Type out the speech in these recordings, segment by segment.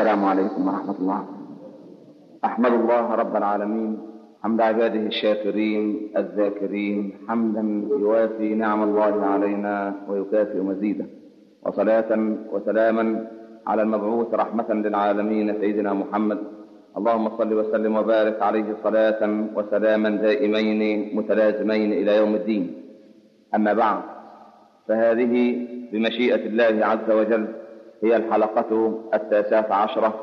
السلام عليكم ورحمة الله أحمد الله رب العالمين حمد عباده الشاكرين الذاكرين حمدا يوافي نعم الله علينا ويكافئ مزيده وصلاة وسلاما على المبعوث رحمة للعالمين سيدنا محمد اللهم صل وسلم وبارك عليه صلاة وسلاما دائمين متلازمين إلى يوم الدين أما بعد فهذه بمشيئة الله عز وجل هي الحلقة التاسعة عشرة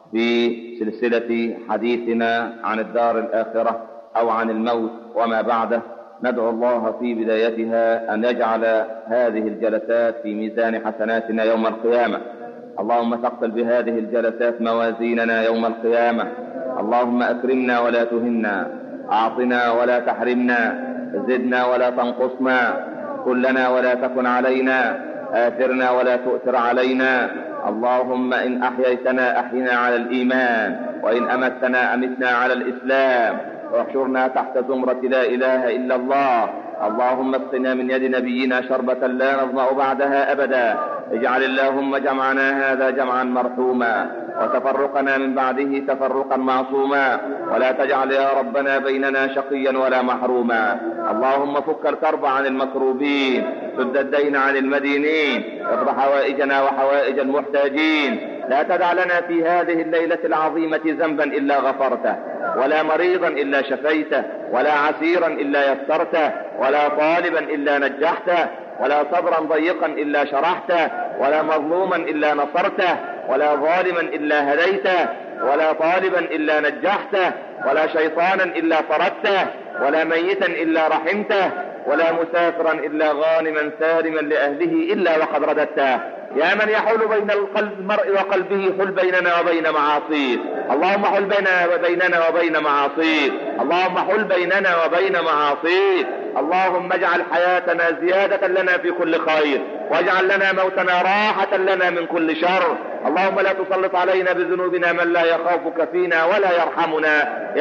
في سلسلة حديثنا عن الدار الآخرة أو عن الموت وما بعده ندعو الله في بدايتها أن يجعل هذه الجلسات في ميزان حسناتنا يوم القيامة اللهم ثقل بهذه الجلسات موازيننا يوم القيامة اللهم أكرمنا ولا تهنا أعطنا ولا تحرمنا زدنا ولا تنقصنا كلنا ولا تكن علينا آثرنا ولا تؤثر علينا اللهم إن أحييتنا أحينا على الإيمان وإن أمتنا أمتنا على الإسلام واحشرنا تحت زمرة لا إله إلا الله اللهم اسقنا من يد نبينا شربة لا نظمأ بعدها أبدا اجعل اللهم جمعنا هذا جمعا مرحوما وتفرقنا من بعده تفرقا معصوما ولا تجعل يا ربنا بيننا شقيا ولا محروما اللهم فك الكرب عن المكروبين سد الدين عن المدينين اقض حوائجنا وحوائج المحتاجين لا تدع لنا في هذه الليلة العظيمة ذنبا إلا غفرته ولا مريضا إلا شفيته ولا عسيرا إلا يسرته ولا طالبا إلا نجحته ولا صبرا ضيقا إلا شرحته ولا مظلوما إلا نصرته ولا ظالما إلا هديته ولا طالبا إلا نجحته ولا شيطانا إلا طردته ولا ميتا إلا رحمته ولا مسافرا إلا غانما سالما لأهله إلا وقد رددته يا من يحول بين القلب المرء وقلبه حل بيننا وبين معاصيك اللهم حل بيننا وبيننا وبين معاصيك اللهم حل بيننا وبين معاصيك اللهم اجعل حياتنا زيادة لنا في كل خير واجعل لنا موتنا راحة لنا من كل شر اللهم لا تسلط علينا بذنوبنا من لا يخافك فينا ولا يرحمنا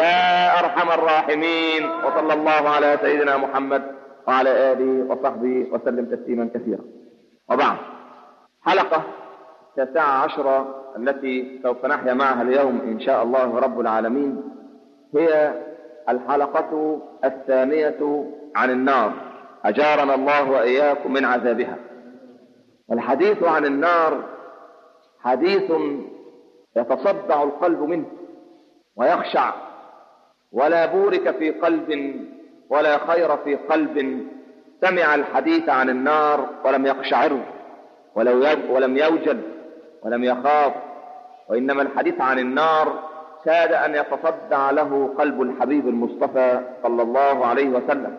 يا أرحم الراحمين وصلى الله على سيدنا محمد وعلى آله وصحبه وسلم تسليما كثيرا وبعد حلقة تسعة عشرة التي سوف نحيا معها اليوم إن شاء الله رب العالمين هي الحلقة الثانية عن النار أجارنا الله وإياكم من عذابها الحديث عن النار حديث يتصدع القلب منه ويخشع ولا بورك في قلب ولا خير في قلب سمع الحديث عن النار ولم يقشعره ولم يوجل ولم يخاف وإنما الحديث عن النار كاد أن يتصدع له قلب الحبيب المصطفى صلى الله عليه وسلم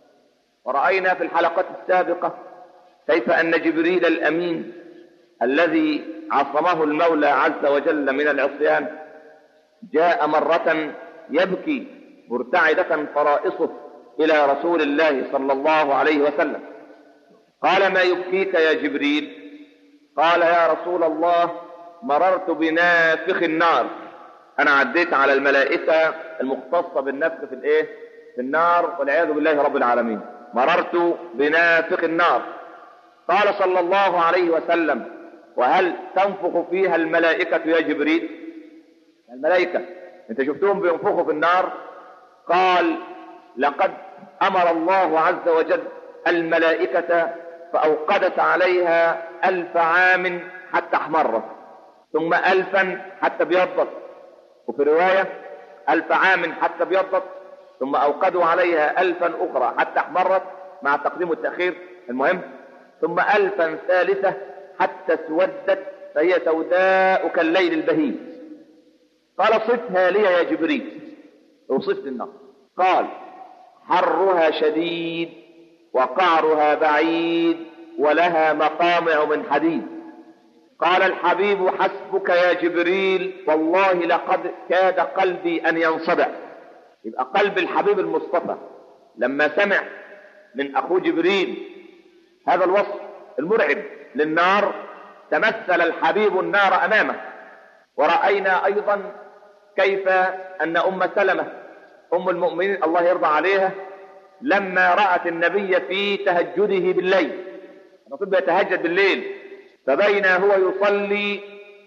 ورأينا في الحلقة السابقة كيف أن جبريل الأمين الذي عصمه المولى عز وجل من العصيان جاء مرة يبكي مرتعدة فرائصه إلى رسول الله صلى الله عليه وسلم قال ما يبكيك يا جبريل قال يا رسول الله مررت بنافخ النار انا عديت على الملائكة المختصة بالنفخ في الايه في النار والعياذ بالله رب العالمين مررت بنافخ النار قال صلى الله عليه وسلم وهل تنفخ فيها الملائكة يا جبريل الملائكة انت شفتهم بينفخوا في النار قال لقد امر الله عز وجل الملائكة فأوقدت عليها ألف عام حتى احمرت ثم ألفا حتى ابيضت وفي رواية ألف عام حتى ابيضت ثم أوقدوا عليها ألفا أخرى حتى احمرت مع التقديم والتأخير المهم ثم ألفا ثالثة حتى اسودت فهي سوداء كالليل البهيم قال صفها لي يا جبريل وصفت النار قال حرها شديد وقعرها بعيد ولها مقامع من حديد قال الحبيب حسبك يا جبريل والله لقد كاد قلبي أن ينصدع يبقى قلب الحبيب المصطفى لما سمع من أخوه جبريل هذا الوصف المرعب للنار تمثل الحبيب النار أمامه ورأينا أيضا كيف أن أم سلمة أم المؤمنين الله يرضى عليها لما رأت النبي في تهجده بالليل الرسول يتهجد بالليل فبين هو يصلي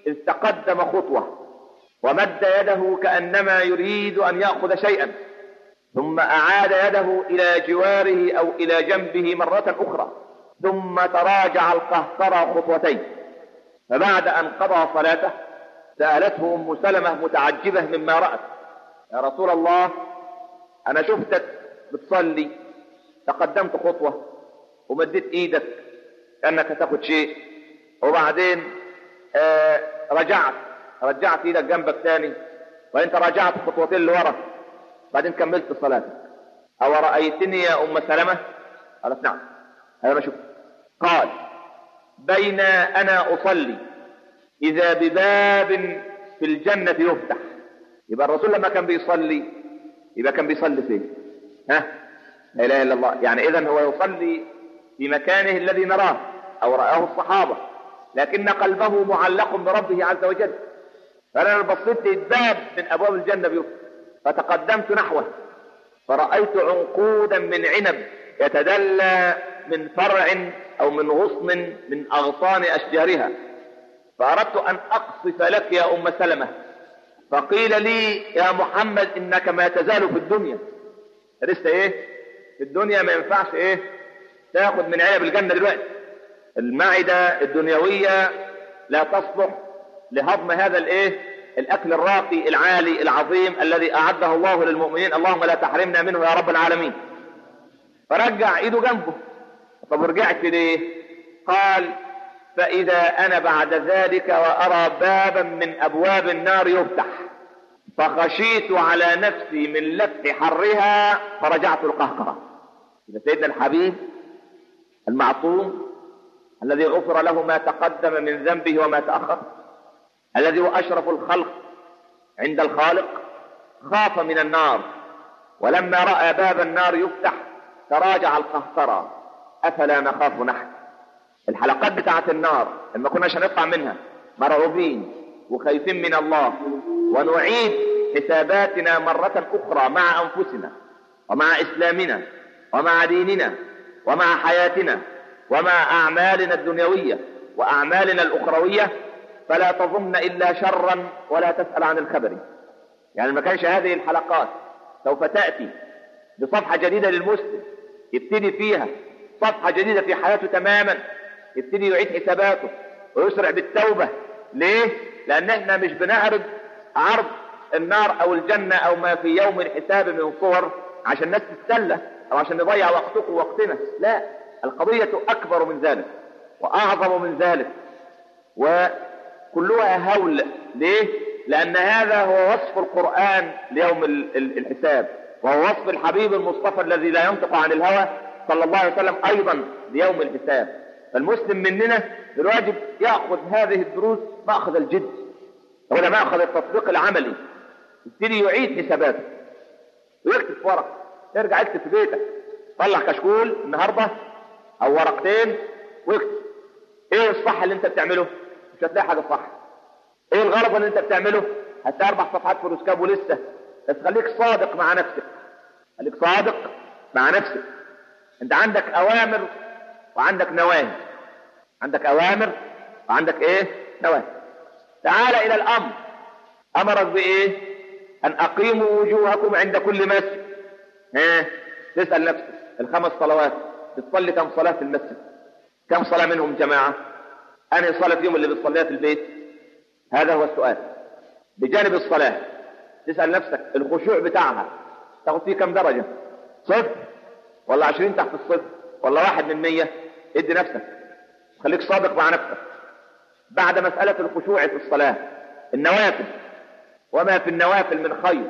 إذ تقدم خطوة ومد يده كأنما يريد أن يأخذ شيئا ثم أعاد يده إلى جواره أو إلى جنبه مرة أخرى ثم تراجع القهقرى خطوتين فبعد أن قضى صلاته سألته أم سلمة متعجبة مما رأت يا رسول الله أنا شفتك بتصلي تقدمت خطوة ومديت إيدك كأنك تاخد شيء وبعدين آه رجعت رجعت إيدك جنبك تاني وأنت رجعت خطوتين لورا بعدين كملت صلاتك أو رأيتني يا أم سلمة قالت نعم أنا شفت قال بين أنا أصلي إذا بباب في الجنة يفتح يبقى الرسول لما كان بيصلي يبقى كان بيصلي فين ها لا إله إلا الله يعني إذا هو يصلي في مكانه الذي نراه أو رآه الصحابة لكن قلبه معلق بربه عز وجل فأنا بصيت باب من أبواب الجنة بيفتح فتقدمت نحوه فرأيت عنقودا من عنب يتدلى من فرع أو من غصن من أغصان أشجارها فأردت أن أقصف لك يا أم سلمة فقيل لي يا محمد إنك ما تزال في الدنيا لسه إيه في الدنيا ما ينفعش إيه تاخد من عنب الجنة دلوقتي المعدة الدنيوية لا تصلح لهضم هذا الإيه الأكل الراقي العالي العظيم الذي أعده الله للمؤمنين اللهم لا تحرمنا منه يا رب العالمين فرجع ايده جنبه طب رجعت ليه قال فإذا أنا بعد ذلك وأرى بابا من أبواب النار يفتح فخشيت على نفسي من لف حرها فرجعت القهقرة إذا سيدنا الحبيب المعصوم الذي غفر له ما تقدم من ذنبه وما تأخر الذي هو أشرف الخلق عند الخالق خاف من النار ولما رأى باب النار يفتح تراجع القهقرة أفلا نخاف نحن الحلقات بتاعت النار لما كناش هنطلع منها مرعوبين وخايفين من الله ونعيد حساباتنا مرة أخرى مع أنفسنا ومع إسلامنا ومع ديننا ومع حياتنا ومع أعمالنا الدنيوية وأعمالنا الأخروية فلا تظن إلا شرا ولا تسأل عن الخبر يعني ما كانش هذه الحلقات سوف تأتي بصفحة جديدة للمسلم يبتدي فيها صفحة جديدة في حياته تماما يبتدي يعيد حساباته ويسرع بالتوبة ليه؟ لأن احنا مش بنعرض عرض النار أو الجنة أو ما في يوم الحساب من صور عشان الناس تتسلى أو عشان نضيع وقتكم ووقتنا لا القضية أكبر من ذلك وأعظم من ذلك وكلها هول ليه؟ لأن هذا هو وصف القرآن ليوم الحساب وهو وصف الحبيب المصطفى الذي لا ينطق عن الهوى صلى الله عليه وسلم أيضا ليوم الحساب فالمسلم مننا بالواجب يأخذ هذه الدروس مأخذ الجد هو مأخذ التطبيق العملي يبتدي يعيد حساباته ويكتب في ورق يرجع يكتب في بيتك طلع كشكول النهارده او ورقتين واكتب ايه الصح اللي انت بتعمله مش هتلاقي حاجه صح ايه الغلط اللي انت بتعمله هتلاقي اربع صفحات في الاسكاب ولسه بس خليك صادق مع نفسك خليك صادق مع نفسك انت عندك اوامر وعندك نواهي عندك اوامر وعندك ايه نواهي تعال الى الامر امرك بايه ان اقيموا وجوهكم عند كل مسجد ها تسال نفسك الخمس صلوات بتصلي كم صلاه في المسجد كم صلاه منهم جماعه انهي صلاه فيهم اللي بتصليها في البيت هذا هو السؤال بجانب الصلاه تسال نفسك الخشوع بتاعها تاخد فيه كم درجه صفر ولا عشرين تحت الصفر ولا واحد من مية ادي نفسك خليك صادق مع نفسك بعد مسألة الخشوع في الصلاة النوافل وما في النوافل من خير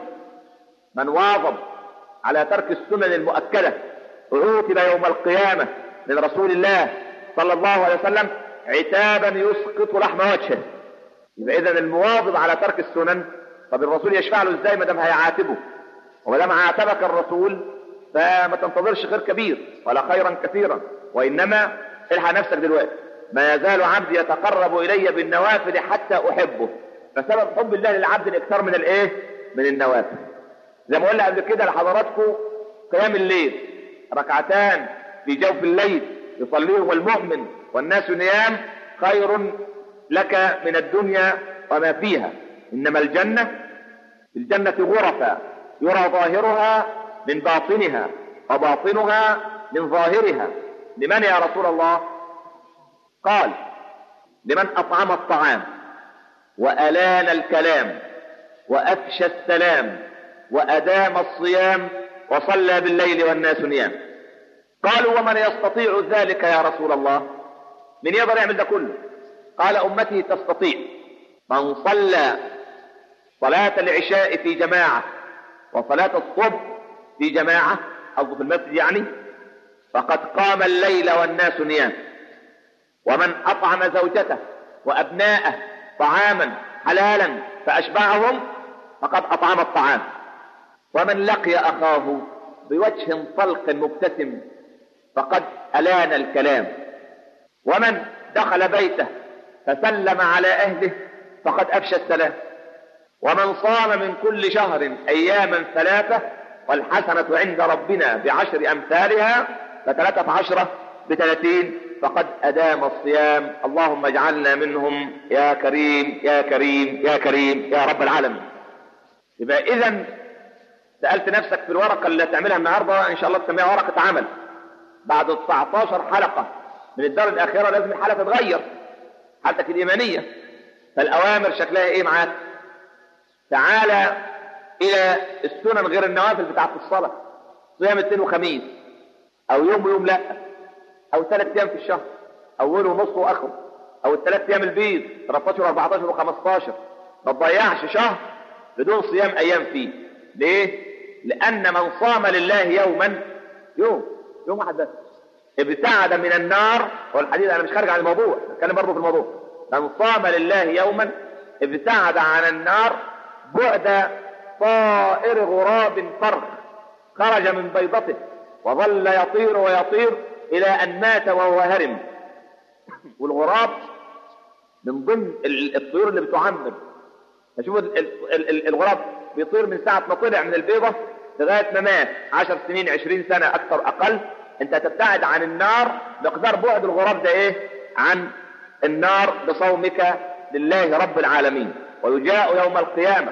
من واظب على ترك السنن المؤكدة عوتب يوم القيامة من رسول الله صلى الله عليه وسلم عتابا يسقط لحم وجهه يبقى اذا المواظب على ترك السنن طب الرسول يشفع له ازاي ما دام هيعاتبه وما دام عاتبك الرسول فما تنتظرش خير كبير ولا خيرا كثيرا وانما الحق نفسك دلوقتي ما يزال عبدي يتقرب الي بالنوافل حتى احبه فسبب حب الله للعبد الاكثار من الايه من النوافل زي ما قلنا قبل كده لحضراتكم قيام الليل ركعتان في جوف الليل يصليهم المؤمن والناس نيام خير لك من الدنيا وما فيها إنما الجنة في الجنة غرفا يرى ظاهرها من باطنها وباطنها من ظاهرها لمن يا رسول الله قال لمن أطعم الطعام وألان الكلام وأفشى السلام وأدام الصيام وصلى بالليل والناس نيام قالوا ومن يستطيع ذلك يا رسول الله من يقدر يعمل ده كله قال أمتي تستطيع من صلى صلاة العشاء في جماعة وصلاة الصبح في جماعة أو في المسجد يعني فقد قام الليل والناس نيام ومن أطعم زوجته وأبناءه طعاما حلالا فأشبعهم فقد أطعم الطعام ومن لقي أخاه بوجه طلق مبتسم فقد ألان الكلام ومن دخل بيته فسلم على أهله فقد أفشى السلام ومن صام من كل شهر أياما ثلاثة والحسنة عند ربنا بعشر أمثالها فثلاثة عشرة بثلاثين فقد أدام الصيام اللهم اجعلنا منهم يا كريم يا كريم يا كريم يا رب العالمين يبقى إذا سألت نفسك في الورقة اللي تعملها النهاردة إن شاء الله تسميها ورقة عمل بعد 19 حلقة من الدار الأخيرة لازم الحالة تتغير حالتك الإيمانية فالأوامر شكلها إيه معاك تعالى إلى السنن غير النوافل بتاعت الصلاة صيام اثنين وخميس أو يوم ويوم لا أو ثلاث أيام في الشهر أوله ونص وآخره أو الثلاث أيام البيض 13 و14 و15 ما تضيعش شهر بدون صيام أيام فيه ليه؟ لأن من صام لله يوما يوم يوم واحد بس ابتعد من النار والحديث أنا مش خارج عن الموضوع بتكلم برضه في الموضوع من صام لله يوما ابتعد عن النار بعد طائر غراب فرخ خرج من بيضته وظل يطير ويطير إلى أن مات وهو هرم والغراب من ضمن الطيور اللي بتعمر فشوف الغراب بيطير من ساعة ما طلع من البيضة لغاية ما مات عشر سنين عشرين سنة أكثر أقل أنت تبتعد عن النار مقدار بعد الغراب ده إيه عن النار بصومك لله رب العالمين ويجاء يوم القيامة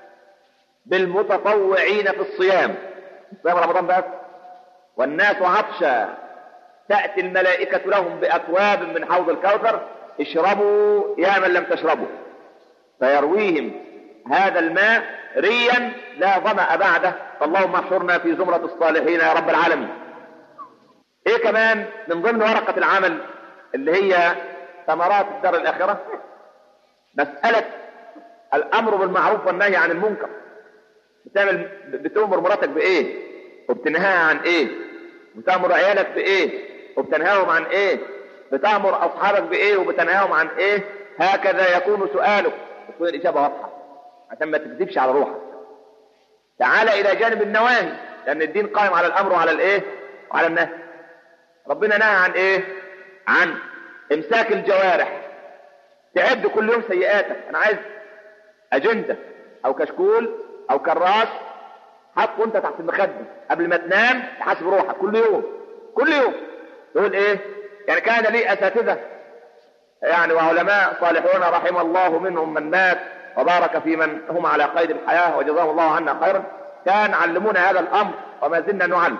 بالمتطوعين في الصيام صيام رمضان بس والناس عطشى تأتي الملائكة لهم بأكواب من حوض الكوثر اشربوا يا من لم تشربوا فيرويهم هذا الماء ريا لا ظمأ بعده فاللهم احشرنا في زمرة الصالحين يا رب العالمين ايه كمان من ضمن ورقة العمل اللي هي ثمرات الدار الآخرة مسألة الأمر بالمعروف والنهي عن المنكر بتعمل بتأمر مراتك بإيه وبتنهاها عن إيه بتأمر عيالك بإيه وبتنهاهم عن إيه بتأمر أصحابك بإيه وبتنهاهم عن إيه هكذا يكون سؤالك تكون الإجابة واضحة عشان ما تكذبش على روحك تعال إلى جانب النواهي لأن الدين قائم على الأمر وعلى الإيه وعلى النهي ربنا نهى عن إيه عن إمساك الجوارح تعد كل يوم سيئاتك أنا عايز أجندة أو كشكول أو كراس حطه أنت تحت المخدة قبل ما تنام تحاسب روحك كل يوم كل يوم تقول إيه يعني كان لي أساتذة يعني وعلماء صالحون رحم الله منهم من مات وبارك في من هم على قيد الحياة وجزاهم الله عنا خيرا كان علمونا هذا الأمر وما زلنا نعلم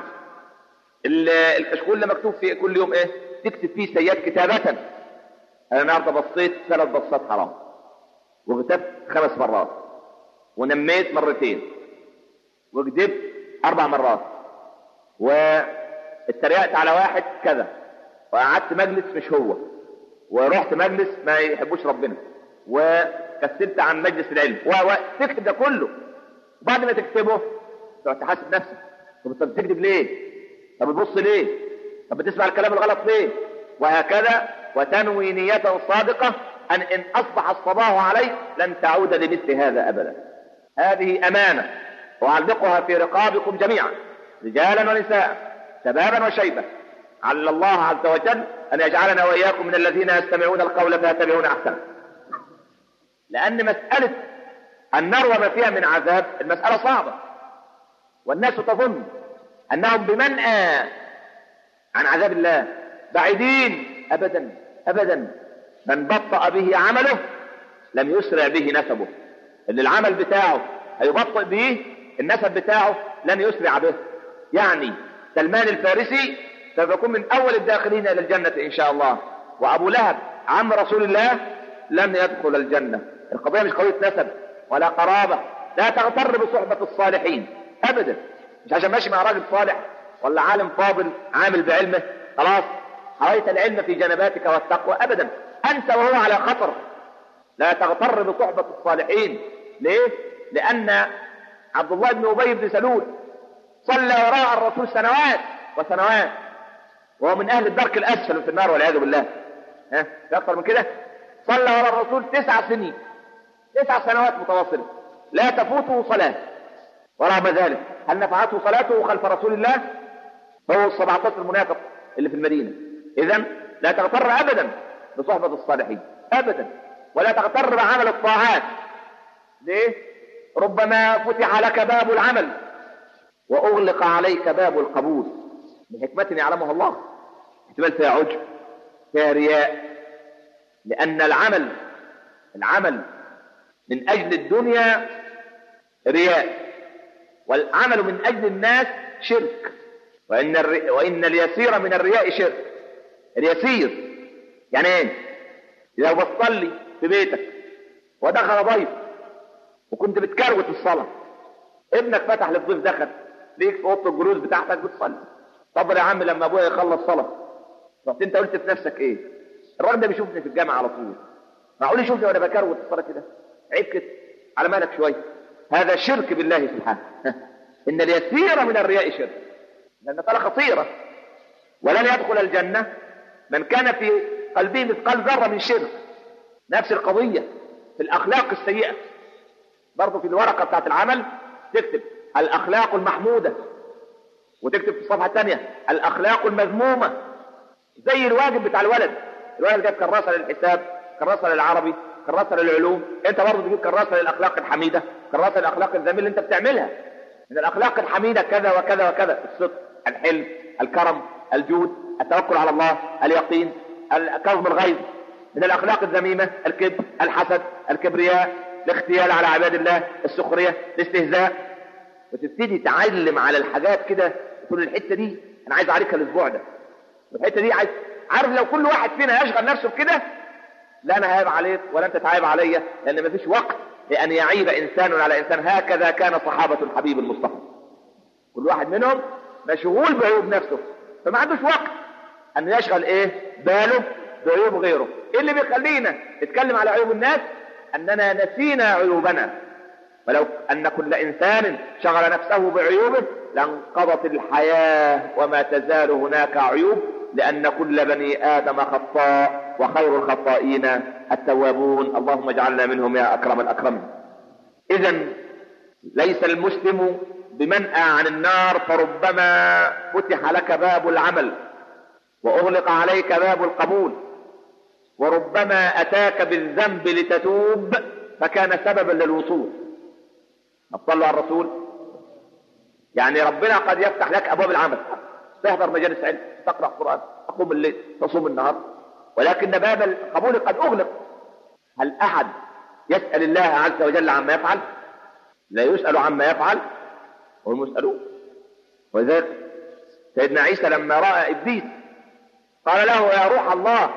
الكشكول اللي مكتوب فيه كل يوم ايه تكتب فيه سيئات كتابة انا النهارده بصيت ثلاث بصات حرام وكتبت خمس مرات ونميت مرتين وكذبت اربع مرات واتريقت على واحد كذا وقعدت مجلس مش هو ورحت مجلس ما يحبوش ربنا وكسلت عن مجلس العلم وتكتب ده كله بعد ما تكتبه تقعد تحاسب نفسك طب انت بتكذب ليه؟ طب بتبص ليه؟ طب بتسمع الكلام الغلط ليه؟ وهكذا وتنوي نية صادقة أن إن أصبح الصباح عليك لن تعود لمثل هذا أبدا هذه أمانة وأعلقها في رقابكم جميعا رجالا ونساء شبابا وشيبة على الله عز وجل أن يجعلنا وإياكم من الذين يستمعون القول فيتبعون أحسنه لأن مسألة النار وما فيها من عذاب المسألة صعبة والناس تظن أنهم بمنأى عن عذاب الله بعيدين أبدا أبدا من بطأ به عمله لم يسرع به نسبه اللي العمل بتاعه هيبطئ به النسب بتاعه لن يسرع به يعني سلمان الفارسي سوف يكون من اول الداخلين الى الجنه ان شاء الله وابو لهب عم رسول الله لن يدخل الجنه القضيه مش قضيه نسب ولا قرابه لا تغتر بصحبه الصالحين ابدا مش عشان ماشي مع راجل صالح ولا عالم فاضل عامل بعلمه خلاص حويت العلم في جنباتك والتقوى ابدا انت وهو على خطر لا تغتر بصحبه الصالحين ليه لان عبد الله بن ابي بن سلول صلى وراء الرسول سنوات وسنوات وهو من اهل الدرك الاسفل في النار والعياذ بالله ها في اكثر من كده صلى وراء الرسول تسع سنين تسع سنوات متواصله لا تفوته صلاه ورغم ذلك هل نفعته صلاته خلف رسول الله فهو ال 17 المنافق اللي في المدينه اذا لا تغتر ابدا بصحبه الصالحين ابدا ولا تغتر بعمل الطاعات ليه ربما فتح لك باب العمل واغلق عليك باب القبول بحكمه يعلمها الله احتمال فيها عجب فيها رياء لان العمل العمل من اجل الدنيا رياء والعمل من اجل الناس شرك وان الري... وان اليسير من الرياء شرك اليسير يعني ايه اذا بتصلي في بيتك ودخل ضيف وكنت بتكروت الصلاه ابنك فتح للضيف دخل ليك في اوضه الجلوس بتاعتك بتصلي طب يا عم لما ابويا يخلص صلاه رحت انت قلت في نفسك ايه الراجل ده بيشوفني في الجامعه على طول معقول يشوفني وانا بكروت الصلاه كده عيب كده على مالك شويه هذا شرك بالله سبحانه ان اليسير من الرياء شرك لان قال خطيره ولن يدخل الجنه من كان في قلبه مثقال ذره من شرك نفس القضيه في الاخلاق السيئه برضه في الورقه بتاعت العمل تكتب الاخلاق المحموده وتكتب في الصفحه الثانيه الاخلاق المذمومه زي الواجب بتاع الولد الولد جاب كراسه للحساب كراسه للعربي كراسه للعلوم انت برضه تجيب كراسه للاخلاق الحميده كراسه للاخلاق الذميمه اللي انت بتعملها من الاخلاق الحميده كذا وكذا وكذا الصدق الحلم الكرم الجود التوكل على الله اليقين كظم الغيظ من الاخلاق الذميمه الكبر الحسد الكبرياء الاختيال على عباد الله السخريه الاستهزاء وتبتدي تعلم على الحاجات كده تقول الحته دي انا عايز اعرفها الاسبوع ده والحته دي عايز عارف لو كل واحد فينا يشغل نفسه بكده لا انا هايب عليك ولا انت تعايب عليا لان مفيش وقت لان يعيب انسان على انسان هكذا كان صحابه الحبيب المصطفى كل واحد منهم مشغول بعيوب نفسه فما عندوش وقت ان يشغل ايه باله بعيوب غيره ايه اللي بيخلينا نتكلم على عيوب الناس اننا نسينا عيوبنا ولو ان كل انسان شغل نفسه بعيوبه لانقضت الحياه وما تزال هناك عيوب لان كل بني ادم خطاء وخير الخطائين التوابون اللهم اجعلنا منهم يا اكرم الاكرمين اذا ليس المسلم بمنأى عن النار فربما فتح لك باب العمل واغلق عليك باب القبول وربما اتاك بالذنب لتتوب فكان سببا للوصول صلوا على الرسول يعني ربنا قد يفتح لك ابواب العمل تحضر مجالس علم تقرا قران تقوم الليل تصوم النهار ولكن باب القبول قد اغلق هل احد يسال الله عز وجل عما يفعل لا يسال عما يفعل وهم يسالون ولذلك سيدنا عيسى لما راى ابليس قال له يا روح الله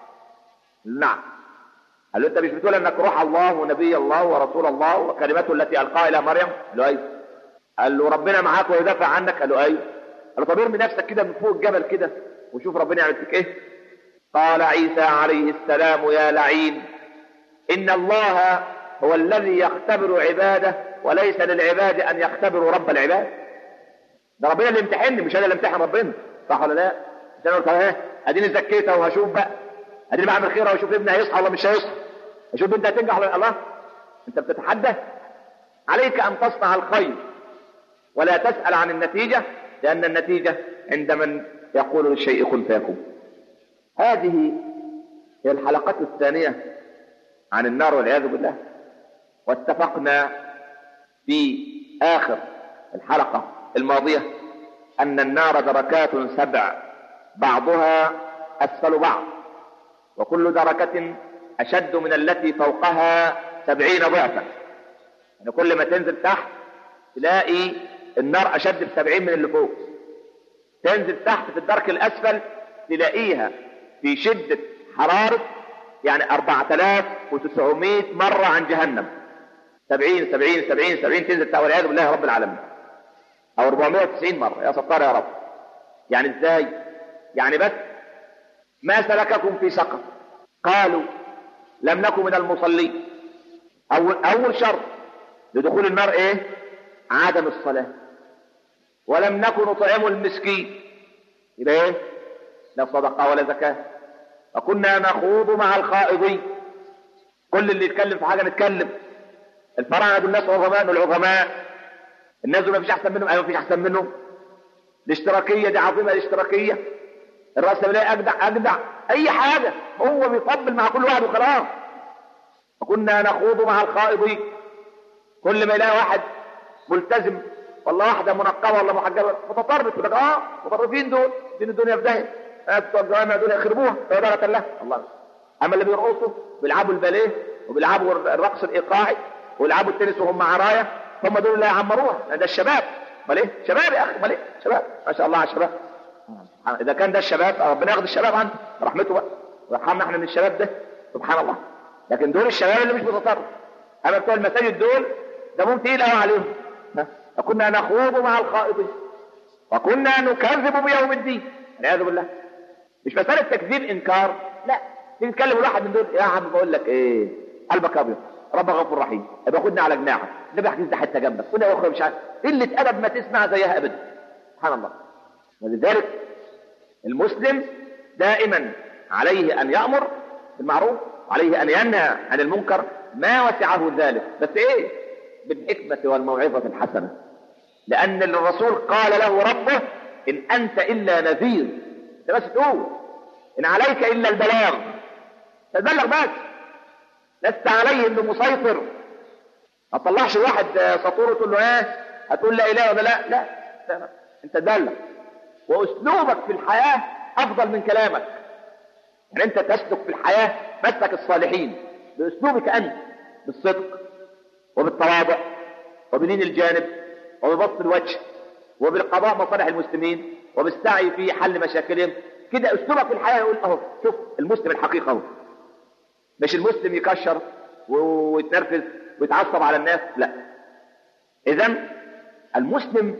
نعم قال له انت مش بتقول انك روح الله ونبي الله ورسول الله وكلمته التي القاها الى مريم قال له ايوه قال له ربنا معاك ويدافع عنك قال له ايوه قال له طب ارمي نفسك كده من فوق الجبل كده وشوف ربنا يعمل فيك ايه قال عيسى عليه السلام يا لعين ان الله هو الذي يختبر عباده وليس للعباد ان يختبروا رب العباد ده ربنا اللي يمتحني مش انا اللي امتحن ربنا صح ولا لا مش انا قلت ايه اديني زكيتها وهشوف بقى اديني بعمل خير واشوف ابني هيصحى ولا مش هيصحى اشوف انت هتنجح ولا الله انت بتتحدى عليك ان تصنع الخير ولا تسال عن النتيجه لان النتيجه عند من يقول للشيء كن فيكون هذه هي الحلقة الثانية عن النار والعياذ بالله واتفقنا في آخر الحلقة الماضية أن النار دركات سبع بعضها أسفل بعض وكل دركة أشد من التي فوقها سبعين ضعفا يعني كل ما تنزل تحت تلاقي النار أشد بسبعين من اللي فوق تنزل تحت في الدرك الأسفل تلاقيها في شدة حرارة يعني 4900 مرة عن جهنم 70 70 70 70 تنزل تحت والعياذ بالله رب العالمين أو 490 مرة يا ستار يا رب يعني ازاي؟ يعني بس ما سلككم في سقر قالوا لم نكن من المصلين أول, أول شرط لدخول النار إيه عدم الصلاة ولم نكن نطعم المسكين يبقى إيه لا صدقة ولا زكاة وكنا نخوض مع الخائضين كل اللي يتكلم في حاجة نتكلم الفراعنة دول ناس عظماء دول عظماء الناس دول ما فيش أحسن منهم أيوة ما فيش أحسن منهم الاشتراكية دي عظيمة الاشتراكية الرأسمالية أجدع أجدع أي حاجة هو بيطبل مع كل واحد وخلاص وكنا نخوض مع الخائضين كل ما يلاقي واحد ملتزم ولا واحدة منقبة ولا محجبة متطرف يقول لك اه متطرفين دول دين الدنيا في داهية بتوع الجوامع دول يخربوها عبادة الله الله أما اللي بيرقصوا بيلعبوا الباليه وبيلعبوا الرقص الإيقاعي ويلعبوا التنس وهم عراية هم دول اللي هيعمروها ده الشباب امال ايه؟ شباب يا اخي امال ايه؟ شباب ما شاء الله على الشباب اذا كان ده الشباب ربنا ياخد الشباب عنه رحمته بقى ويرحمنا احنا من الشباب ده سبحان الله لكن دول الشباب اللي مش متطرف اما بتوع المساجد دول دمهم تقيل قوي عليهم وكنا نخوض مع الخائضين وكنا نكذب بيوم الدين والعياذ بالله مش مسألة تكذيب إنكار لا تيجي تكلم الواحد من دول يا عم بقول لك إيه قلبك أبيض رب غفور رحيم يبقى خدنا على جناحك النبي حديث ده حتة جنبك كنا أخرى مش عارف قلة أدب ما تسمع زيها أبدا سبحان الله ولذلك المسلم دائما عليه أن يأمر بالمعروف وعليه أن ينهى عن المنكر ما وسعه ذلك بس إيه بالحكمة والموعظة الحسنة لأن الرسول قال له ربه إن أنت إلا نذير أنت بس تقول إن عليك إلا البلاغ تبلغ بس لست عليهم بمسيطر ما تطلعش واحد سطور وتقول له ايه هتقول لا اله ولا لا لا, لا. انت تبلغ واسلوبك في الحياه افضل من كلامك يعني انت تسلك في الحياه مسلك الصالحين باسلوبك انت بالصدق وبالتواضع وبلين الجانب وببسط الوجه وبالقضاء مصالح المسلمين وبالسعي في حل مشاكلهم كده اسلوبك في الحياه يقول اهو شوف المسلم الحقيقه اهو مش المسلم يكشر ويتنرفز ويتعصب على الناس لا اذا المسلم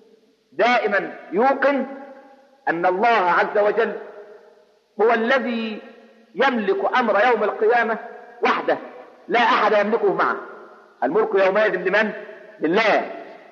دائما يوقن ان الله عز وجل هو الذي يملك امر يوم القيامه وحده لا احد يملكه معه الملك يومئذ لمن لله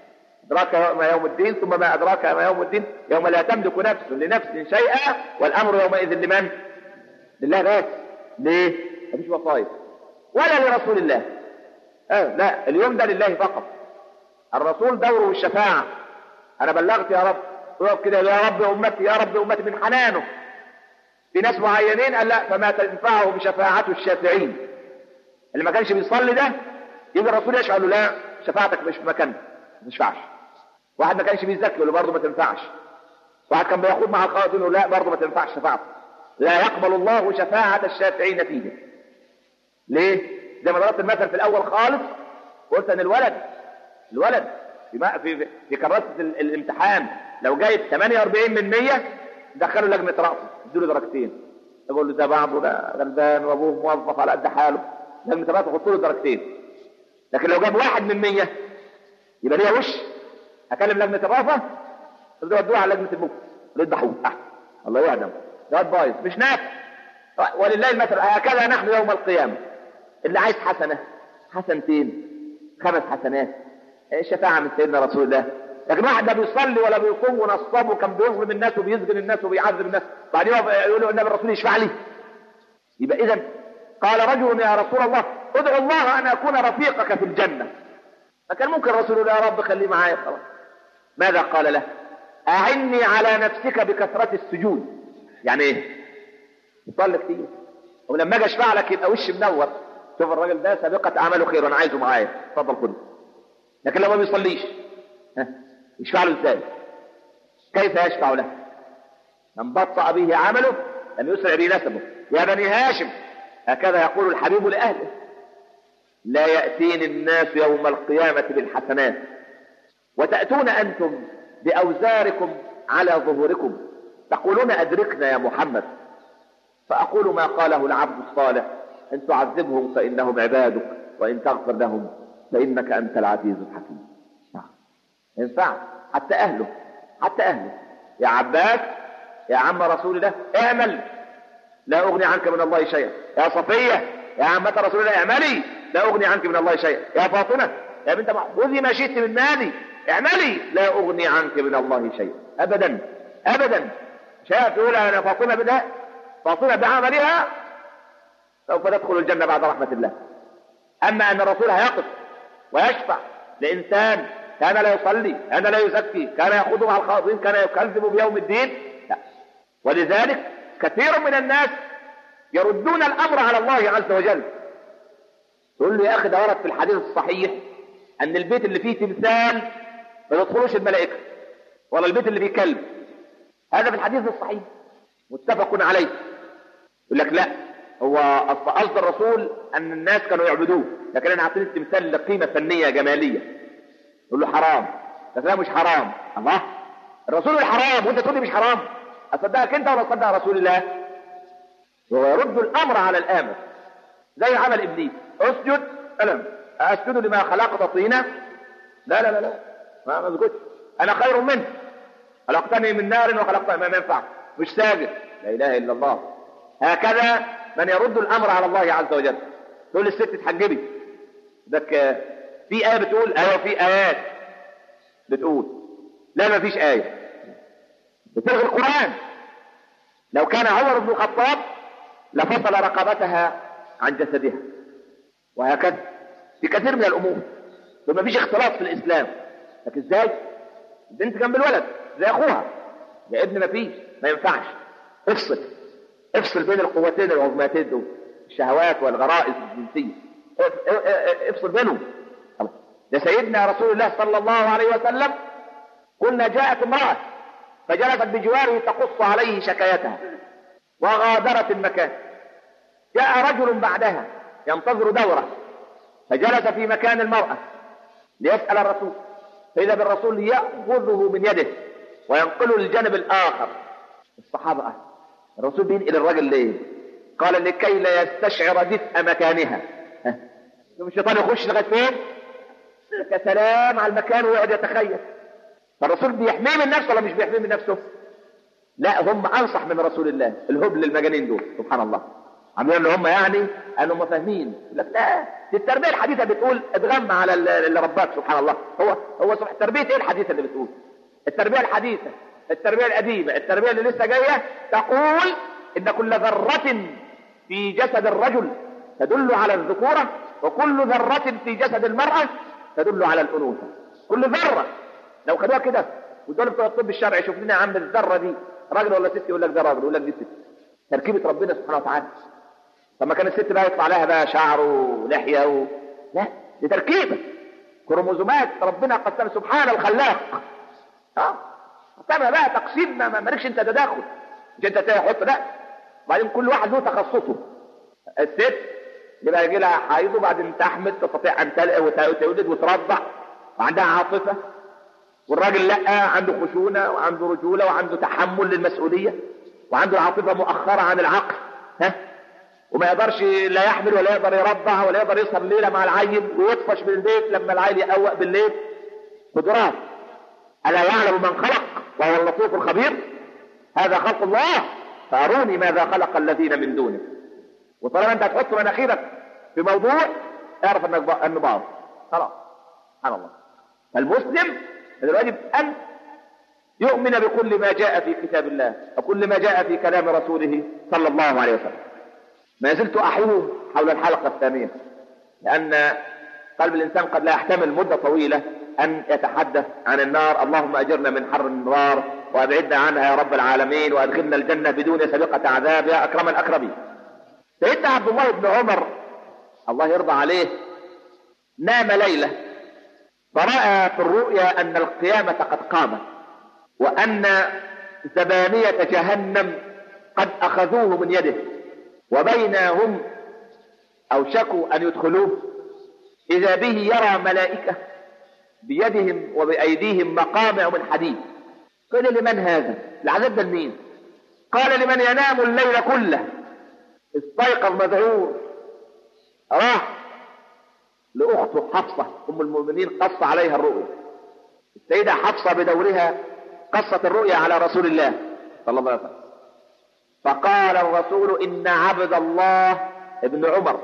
أدراك ما يوم الدين ثم ما أدراك ما يوم الدين يوم لا تملك نفس لنفس شيئا والأمر يومئذ لمن لله بس ليه مفيش وصايا ولا لرسول الله آه لا اليوم ده لله فقط الرسول دوره الشفاعة أنا بلغت يا رب يقف كده يا رب أمتي يا رب أمتي من حنانه في ناس معينين قال لا فما تنفعه بشفاعة الشافعين اللي ما كانش بيصلي ده يجي الرسول يشعر له لا شفاعتك مش في مكانها ما تنفعش واحد ما كانش بيزكي يقول له برضه ما تنفعش واحد كان بيخوض مع الخائضين يقول لا برضه ما تنفعش شفاعته لا يقبل الله شفاعة الشافعين فيه ليه؟ زي ما ضربت المثل في الأول خالص قلت أن الولد الولد في في في كراسة الامتحان لو جايب 48 من 100 دخله لجنة رأسه اديله درجتين يقول له ده بعضه ده غلبان وابوه موظف على قد حاله لجنة رأسه يحط له درجتين لكن لو جاب واحد من 100 يبقى ليها وش اكلم لجنه الرافه تبدأ ودوها على لجنه المفتي يذبحوه احسن الله يعلم ده بايظ مش نافع ولله المثل هكذا نحن يوم القيامه اللي عايز حسنه حسنتين خمس حسنات الشفاعه من سيدنا رسول الله لكن واحد لا بيصلي ولا بيصوم ونصاب وكان بيظلم الناس وبيسجن الناس وبيعذب الناس بعدين يقول له النبي الرسول يشفع لي يبقى اذا قال رجل يا رسول الله ادعو الله ان اكون رفيقك في الجنه فكان ممكن الرسول يقول يا رب خليه معايا خلاص ماذا قال له أعني على نفسك بكثرة السجود يعني ايه يصلي كتير ولما اجي اشفع لك يبقى وش منور شوف الراجل ده سابقة اعماله خير وانا عايزه معايا اتفضل خده لكن لو ما بيصليش ها يشفع له ازاي كيف يشفع له من بطأ به عمله لم يسرع به نسبه يا بني هاشم هكذا يقول الحبيب لأهله لا يأتيني الناس يوم القيامة بالحسنات وتأتون أنتم بأوزاركم على ظهوركم تقولون أدركنا يا محمد فأقول ما قاله العبد الصالح إن تعذبهم فإنهم عبادك وإن تغفر لهم فإنك أنت العزيز الحكيم ينفع حتى أهله حتى أهله يا عباس يا عم رسول الله اعمل لا أغني عنك من الله شيئا يا صفية يا عمة رسول الله اعملي لا أغني عنك من الله شيئا يا فاطمة يا بنت خذي ما شئت من مالي اعملي لا أغني عنك من الله شيئا أبدا أبدا شاف يقول أنا فاطمة بدها فاطمة بعملها سوف تدخل الجنة بعد رحمة الله أما أن الرسول هيقف ويشفع لإنسان كان لا يصلي كان لا يزكي كان يخوض مع الخاطئين كان يكذب بيوم الدين لا. ولذلك كثير من الناس يردون الأمر على الله عز وجل تقول له يا أخي ده ورد في الحديث الصحيح أن البيت اللي فيه تمثال ما يدخلوش الملائكة ولا البيت اللي فيه كلب هذا في الحديث الصحيح متفق عليه يقول لك لا هو قصد الرسول ان الناس كانوا يعبدوه لكن انا عاطين التمثال لقيمه فنيه جماليه يقول له حرام بس لا مش حرام الله الرسول الحرام وانت تقول لي مش حرام اصدقك انت ولا اصدق رسول الله وهو يرد الامر على الامر زي عمل ابليس اسجد الم اسجد لما خلقت طينا لا لا لا لا ما ما اسجدش انا خير منه خلقتني من نار وخلقتني ما ينفع مش ساجد لا اله الا الله هكذا من يرد الامر على الله عز وجل تقول للست تحجبي ذاك في ايه بتقول ايوه في ايات بتقول لا ما فيش ايه بتلغي القران لو كان عمر بن الخطاب لفصل رقبتها عن جسدها وهكذا في كثير من الامور فما فيش اختلاط في الاسلام لكن ازاي البنت جنب الولد زي اخوها يا ابن ما فيش ما ينفعش افصل افصل بين القوتين العظمتين دول الشهوات والغرائز الجنسية افصل بينهم ده سيدنا رسول الله صلى الله عليه وسلم قلنا جاءت امرأة فجلست بجواره تقص عليه شكايتها وغادرت المكان جاء رجل بعدها ينتظر دوره فجلس في مكان المرأة ليسأل الرسول فإذا بالرسول يأخذه من يده وينقله للجانب الآخر الصحابة أهل. الرسول بينقل الرجل ليه؟ قال لكي لا يستشعر دفء مكانها ثم الشيطان يخش لغايه فين؟ يا سلام على المكان ويقعد يتخيل فالرسول بيحميه من نفسه ولا مش بيحميه من نفسه؟ لا هم انصح من رسول الله الهبل المجانين دول سبحان الله عاملين ان هم يعني انهم فاهمين لك لا دي التربيه الحديثه بتقول اتغم على اللي رباك سبحان الله هو هو سبحان التربيه ايه الحديثه اللي بتقول؟ التربيه الحديثه التربيه القديمه التربيه اللي لسه جايه تقول ان كل ذره في جسد الرجل تدل على الذكوره وكل ذره في جسد المراه تدل على الانوثه كل ذره لو خدوها كده ودول بتوع الطب الشرعي شوف لنا يا عم الذره دي راجل ولا ست يقول لك ده راجل يقول لك دي ست تركيبه ربنا سبحانه وتعالى لما كان الست بقى يطلع لها بقى شعر ولحيه و... لا دي تركيبه كروموزومات ربنا قسم سبحان الخلاق اه قسمها بقى تقسيم ما مالكش انت تداخل مش انت تحط لا وبعدين كل واحد له تخصصه الست يبقى يجي لها حيض وبعدين تحمل تستطيع ان تولد وترضع وعندها عاطفه والراجل لا عنده خشونه وعنده رجوله وعنده تحمل للمسؤوليه وعنده العاطفه مؤخره عن العقل ها وما يقدرش لا يحمل ولا يقدر يرضع ولا يقدر يسهر الليله مع العيل ويطفش من البيت لما العيل يقوق بالليل قدرات الا يعلم من خلق وهو اللطيف الخبير هذا خلق الله فاروني ماذا خلق الذين من دونه وطالما انت هتحط مناخيرك في موضوع اعرف انك انه باطل خلاص سبحان الله فالمسلم من الواجب ان يؤمن بكل ما جاء في كتاب الله وكل ما جاء في كلام رسوله صلى الله عليه وسلم ما زلت احيو حول الحلقه الثانيه لان قلب الانسان قد لا يحتمل مده طويله ان يتحدث عن النار اللهم اجرنا من حر النار وابعدنا عنها يا رب العالمين وادخلنا الجنه بدون سابقه عذاب يا اكرم الاكرمين سيدنا عبد الله بن عمر الله يرضى عليه نام ليله فراى في الرؤيا ان القيامه قد قامت وان زبانيه جهنم قد اخذوه من يده وبينهم أوشكوا أن يدخلوه إذا به يرى ملائكة بيدهم وبأيديهم مقامع من حديد قيل لمن هذا العذاب ده لمين قال لمن ينام الليل كله استيقظ مذعور راح لأخته حفصة أم المؤمنين قص عليها الرؤيا السيدة حفصة بدورها قصت الرؤيا على رسول الله صلى الله عليه وسلم فقال الرسول إن عبد الله ابن عمر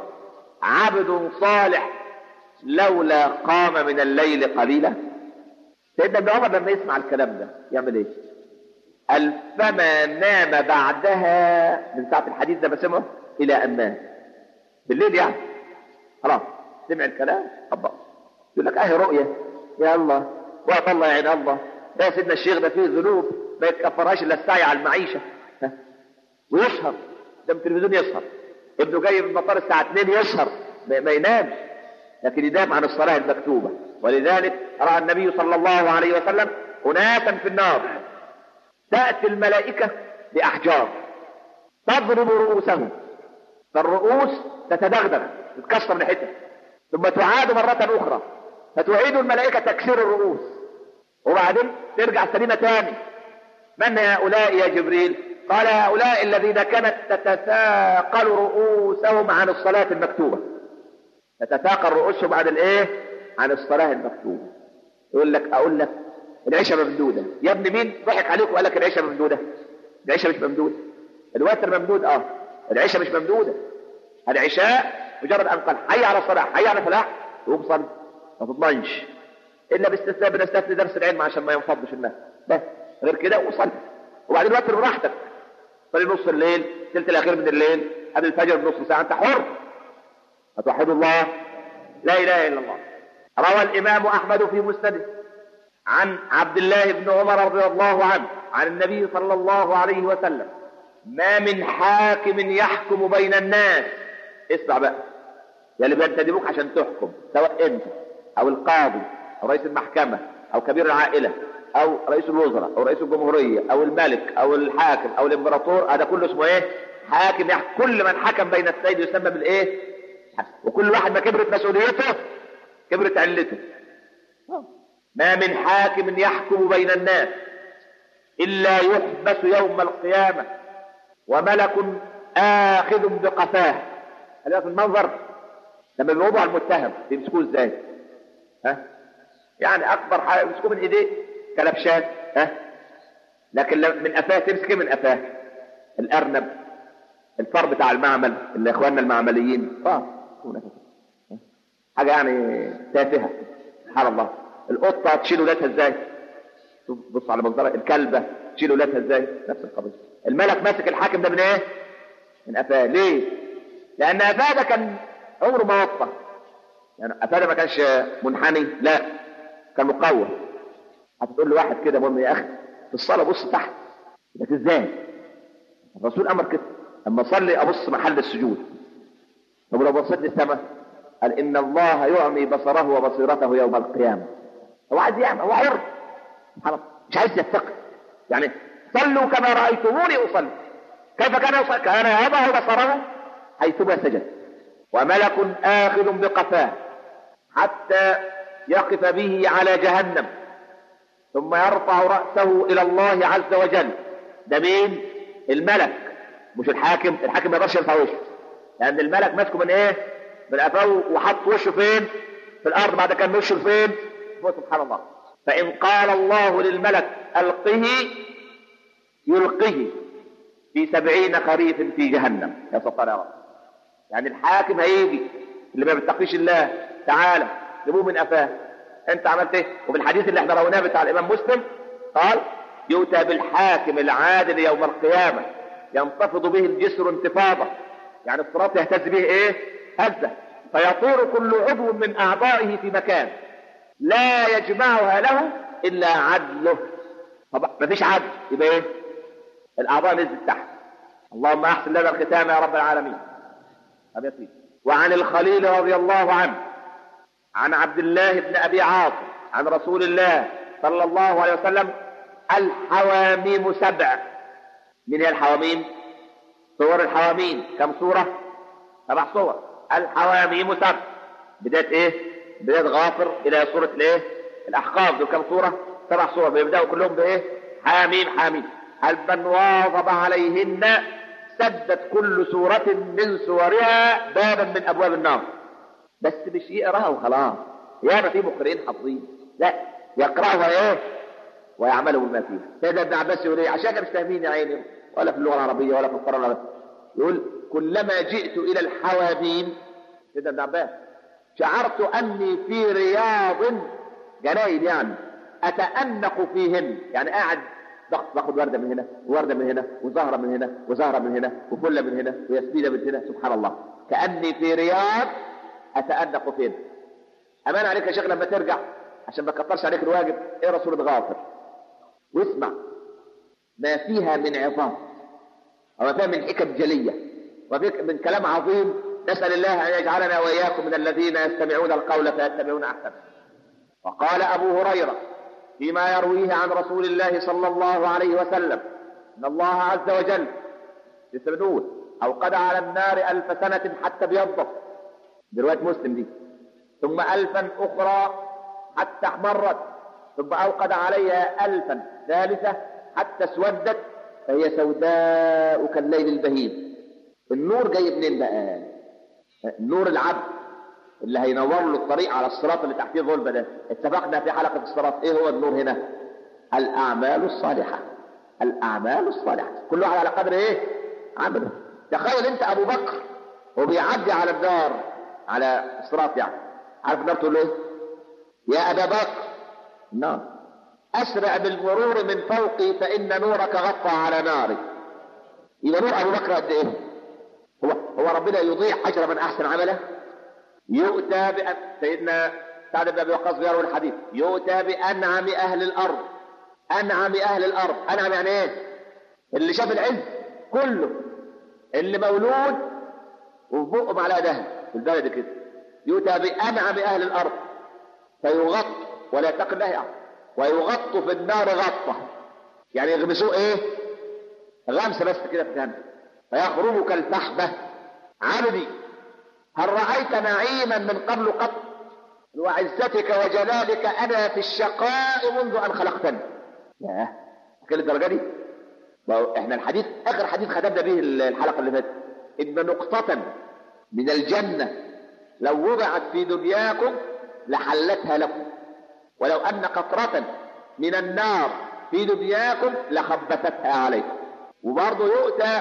عبد صالح لولا قام من الليل قليلا سيدنا ابن عمر لما يسمع الكلام ده يعمل ايه قال فما نام بعدها من ساعة الحديث ده بسمعه إلى أن نام بالليل يعني خلاص سمع الكلام طبق يقول لك اهي رؤية يا الله وقت الله يعين الله يا سيدنا الشيخ ده فيه ذنوب ما يتكفرهاش الا السعي على المعيشة ها. ويسهر ده من التلفزيون يسهر ابنه جاي من المطار الساعة 2 يسهر ما ما ينامش لكن ينام عن الصلاة المكتوبة ولذلك رأى النبي صلى الله عليه وسلم أناسا في النار تأتي الملائكة بأحجار تضرب رؤوسهم فالرؤوس تتدغدغ تتكسر من حتة ثم تعاد مرة أخرى فتعيد الملائكة تكسير الرؤوس وبعدين ترجع سليمة تاني من هؤلاء يا جبريل قال هؤلاء الذين كانت تتثاقل رؤوسهم عن الصلاة المكتوبة تتثاقل رؤوسهم عن الايه عن الصلاة المكتوبة يقول لك اقول لك العشاء ممدودة يا ابن مين ضحك عليك وقال لك العشاء ممدودة العشاء مش ممدودة الوتر ممدود اه العشاء مش ممدودة العشاء مجرد ان قال حي على الصلاة حي على الفلاح تقوم صلي ما تضمنش الا باستثناء بنستثني درس العلم عشان ما ينفضش الناس بس غير كده وصلي وبعدين وتر براحتك صلي نص الليل ثلث الاخير من الليل قبل الفجر بنص ساعه انت حر فتوحد الله لا اله الا الله روى الامام احمد في مسنده عن عبد الله بن عمر رضي الله عنه عن النبي صلى الله عليه وسلم ما من حاكم يحكم بين الناس اسمع بقى يا اللي بينتدبوك عشان تحكم سواء انت او القاضي او رئيس المحكمه او كبير العائله او رئيس الوزراء او رئيس الجمهوريه او الملك او الحاكم او الامبراطور هذا كله اسمه ايه حاكم يحكم كل من حكم بين السيد يسمى بالايه وكل واحد ما كبرت مسؤوليته كبرت علته ما من حاكم يحكم بين الناس الا يحبس يوم القيامه وملك اخذ بقفاه هل في المنظر لما بيوضع المتهم بيمسكوه ازاي ها يعني اكبر حاجه بيمسكوه من ايديه كلبشات ها لكن من قفاه تمسك من قفاه الارنب الفار بتاع المعمل اللي اخواننا المعمليين فار حاجه يعني تافهه سبحان الله القطه تشيل ولادها ازاي شوف بص على منظرها الكلبه تشيل ولادها ازاي نفس القضيه الملك ماسك الحاكم ده من ايه من قفاه ليه لان قفاه ده كان عمره ما وطى يعني قفاه ده ما كانش منحني لا كان مقوم هتقول له واحد كده مهم يا اخي في الصلاه بص تحت لك ازاي الرسول امر كده اما اصلي ابص محل السجود طب لو بصيت للسماء قال ان الله يعمي بصره وبصيرته يوم القيامه هو عايز يعمل هو حر مش عايز يتقي يعني صلوا كما رايتموني اصلي كيف كان يصلي كان يضع بصره حيثما سجد وملك اخذ بقفاه حتى يقف به على جهنم ثم يرفع رأسه إلى الله عز وجل ده مين؟ الملك مش الحاكم الحاكم ما يقدرش يرفع وشه لأن الملك ماسكه من إيه؟ من قفاه وحط وشه فين؟ في الأرض بعد كان وشه فين؟ فوق سبحان الله فإن قال الله للملك ألقه يلقه في سبعين خريف في جهنم يا سلطان يا رب يعني الحاكم هيجي اللي ما بيتقيش الله تعالى جيبوه من قفاه انت عملت ايه وفي الحديث اللي احنا رويناه بتاع الامام مسلم قال يؤتى بالحاكم العادل يوم القيامه ينتفض به الجسر انتفاضه يعني الصراط يهتز به ايه هزه فيطير كل عضو من اعضائه في مكان لا يجمعها له الا عدله طبعا مفيش عدل يبقى ايه الاعضاء نزلت تحت اللهم احسن لنا الختام يا رب العالمين طب يا سيدي وعن الخليل رضي الله عنه عن عبد الله بن ابي عاصم عن رسول الله صلى الله عليه وسلم الحواميم سبع من هي الحواميم صور الحواميم كم صورة سبع صور الحواميم سبع بداية ايه؟ بداية غافر الى سورة الايه؟ الاحقاف دول كم سورة؟ سبع سور بيبدأوا كلهم بايه؟ حاميم حاميم من واظب عليهن سدت كل سورة من سورها بابا من ابواب النار بس مش يقراها وخلاص يا ما في مقرئين حافظين لا يقراها ايه؟ ويعملوا بما فيها سيدنا ابن عباس يقول ايه عشان مش فاهمين يا عيني ولا في اللغه العربيه ولا في القران العربي يقول كلما جئت الى الحواميم سيدنا ابن عباس شعرت اني في رياض جناين يعني اتانق فيهن يعني قاعد باخد ورده من هنا وورده من هنا وزهره من هنا وزهره من هنا وفله من هنا وياسمينه من هنا سبحان الله كاني في رياض اتانق فيهن امان عليك يا شيخ لما ترجع عشان ما تكترش عليك الواجب اقرا سوره غافر واسمع ما فيها من عظام وما فيها من حكم جليه وفيها من كلام عظيم نسال الله ان يجعلنا واياكم من الذين يستمعون القول فيتبعون احسنه وقال ابو هريره فيما يرويه عن رسول الله صلى الله عليه وسلم ان الله عز وجل لسه بنقول اوقد على النار الف سنه حتى ابيضت دي روايه مسلم دي ثم الفا اخرى حتى احمرت ثم اوقد عليها الفا ثالثه حتى اسودت فهي سوداء كالليل البهيم النور جاي منين بقى نور العبد اللي هينور له الطريق على الصراط اللي تحتيه غلبة ده اتفقنا في حلقة الصراط ايه هو النور هنا الاعمال الصالحة الاعمال الصالحة كل واحد على قدر ايه عمله تخيل انت ابو بكر وبيعدي على النار على الصراط يعني عارف النار تقول له ايه يا ابا بكر نعم اسرع بالمرور من فوقي فان نورك غطى على ناري يبقى نور ابو بكر قد ايه هو هو ربنا يضيع اجر من احسن عمله يؤتى بأن سيدنا سعد بن ابي وقاص بيروي الحديث يؤتى بانعم اهل الارض انعم اهل الارض انعم يعني ايه اللي شاف العز كله اللي مولود وفي بقه معلقه دهب في البلد كده يؤتى بانعم اهل الارض فيغط ولا يتقي الله يعني ويغط في النار غطه يعني يغمسوه ايه غمسه بس كده في جهنم فيخرج كالفحمه عبدي هل رأيت نعيما من قبل قط وعزتك وجلالك أنا في الشقاء منذ أن خلقتني ياه كل الدرجة دي احنا الحديث آخر حديث ختمنا به الحلقة اللي فاتت إن نقطة من الجنة لو وضعت في دنياكم لحلتها لكم ولو أن قطرة من النار في دنياكم لخبثتها عليكم وبرضه يؤتى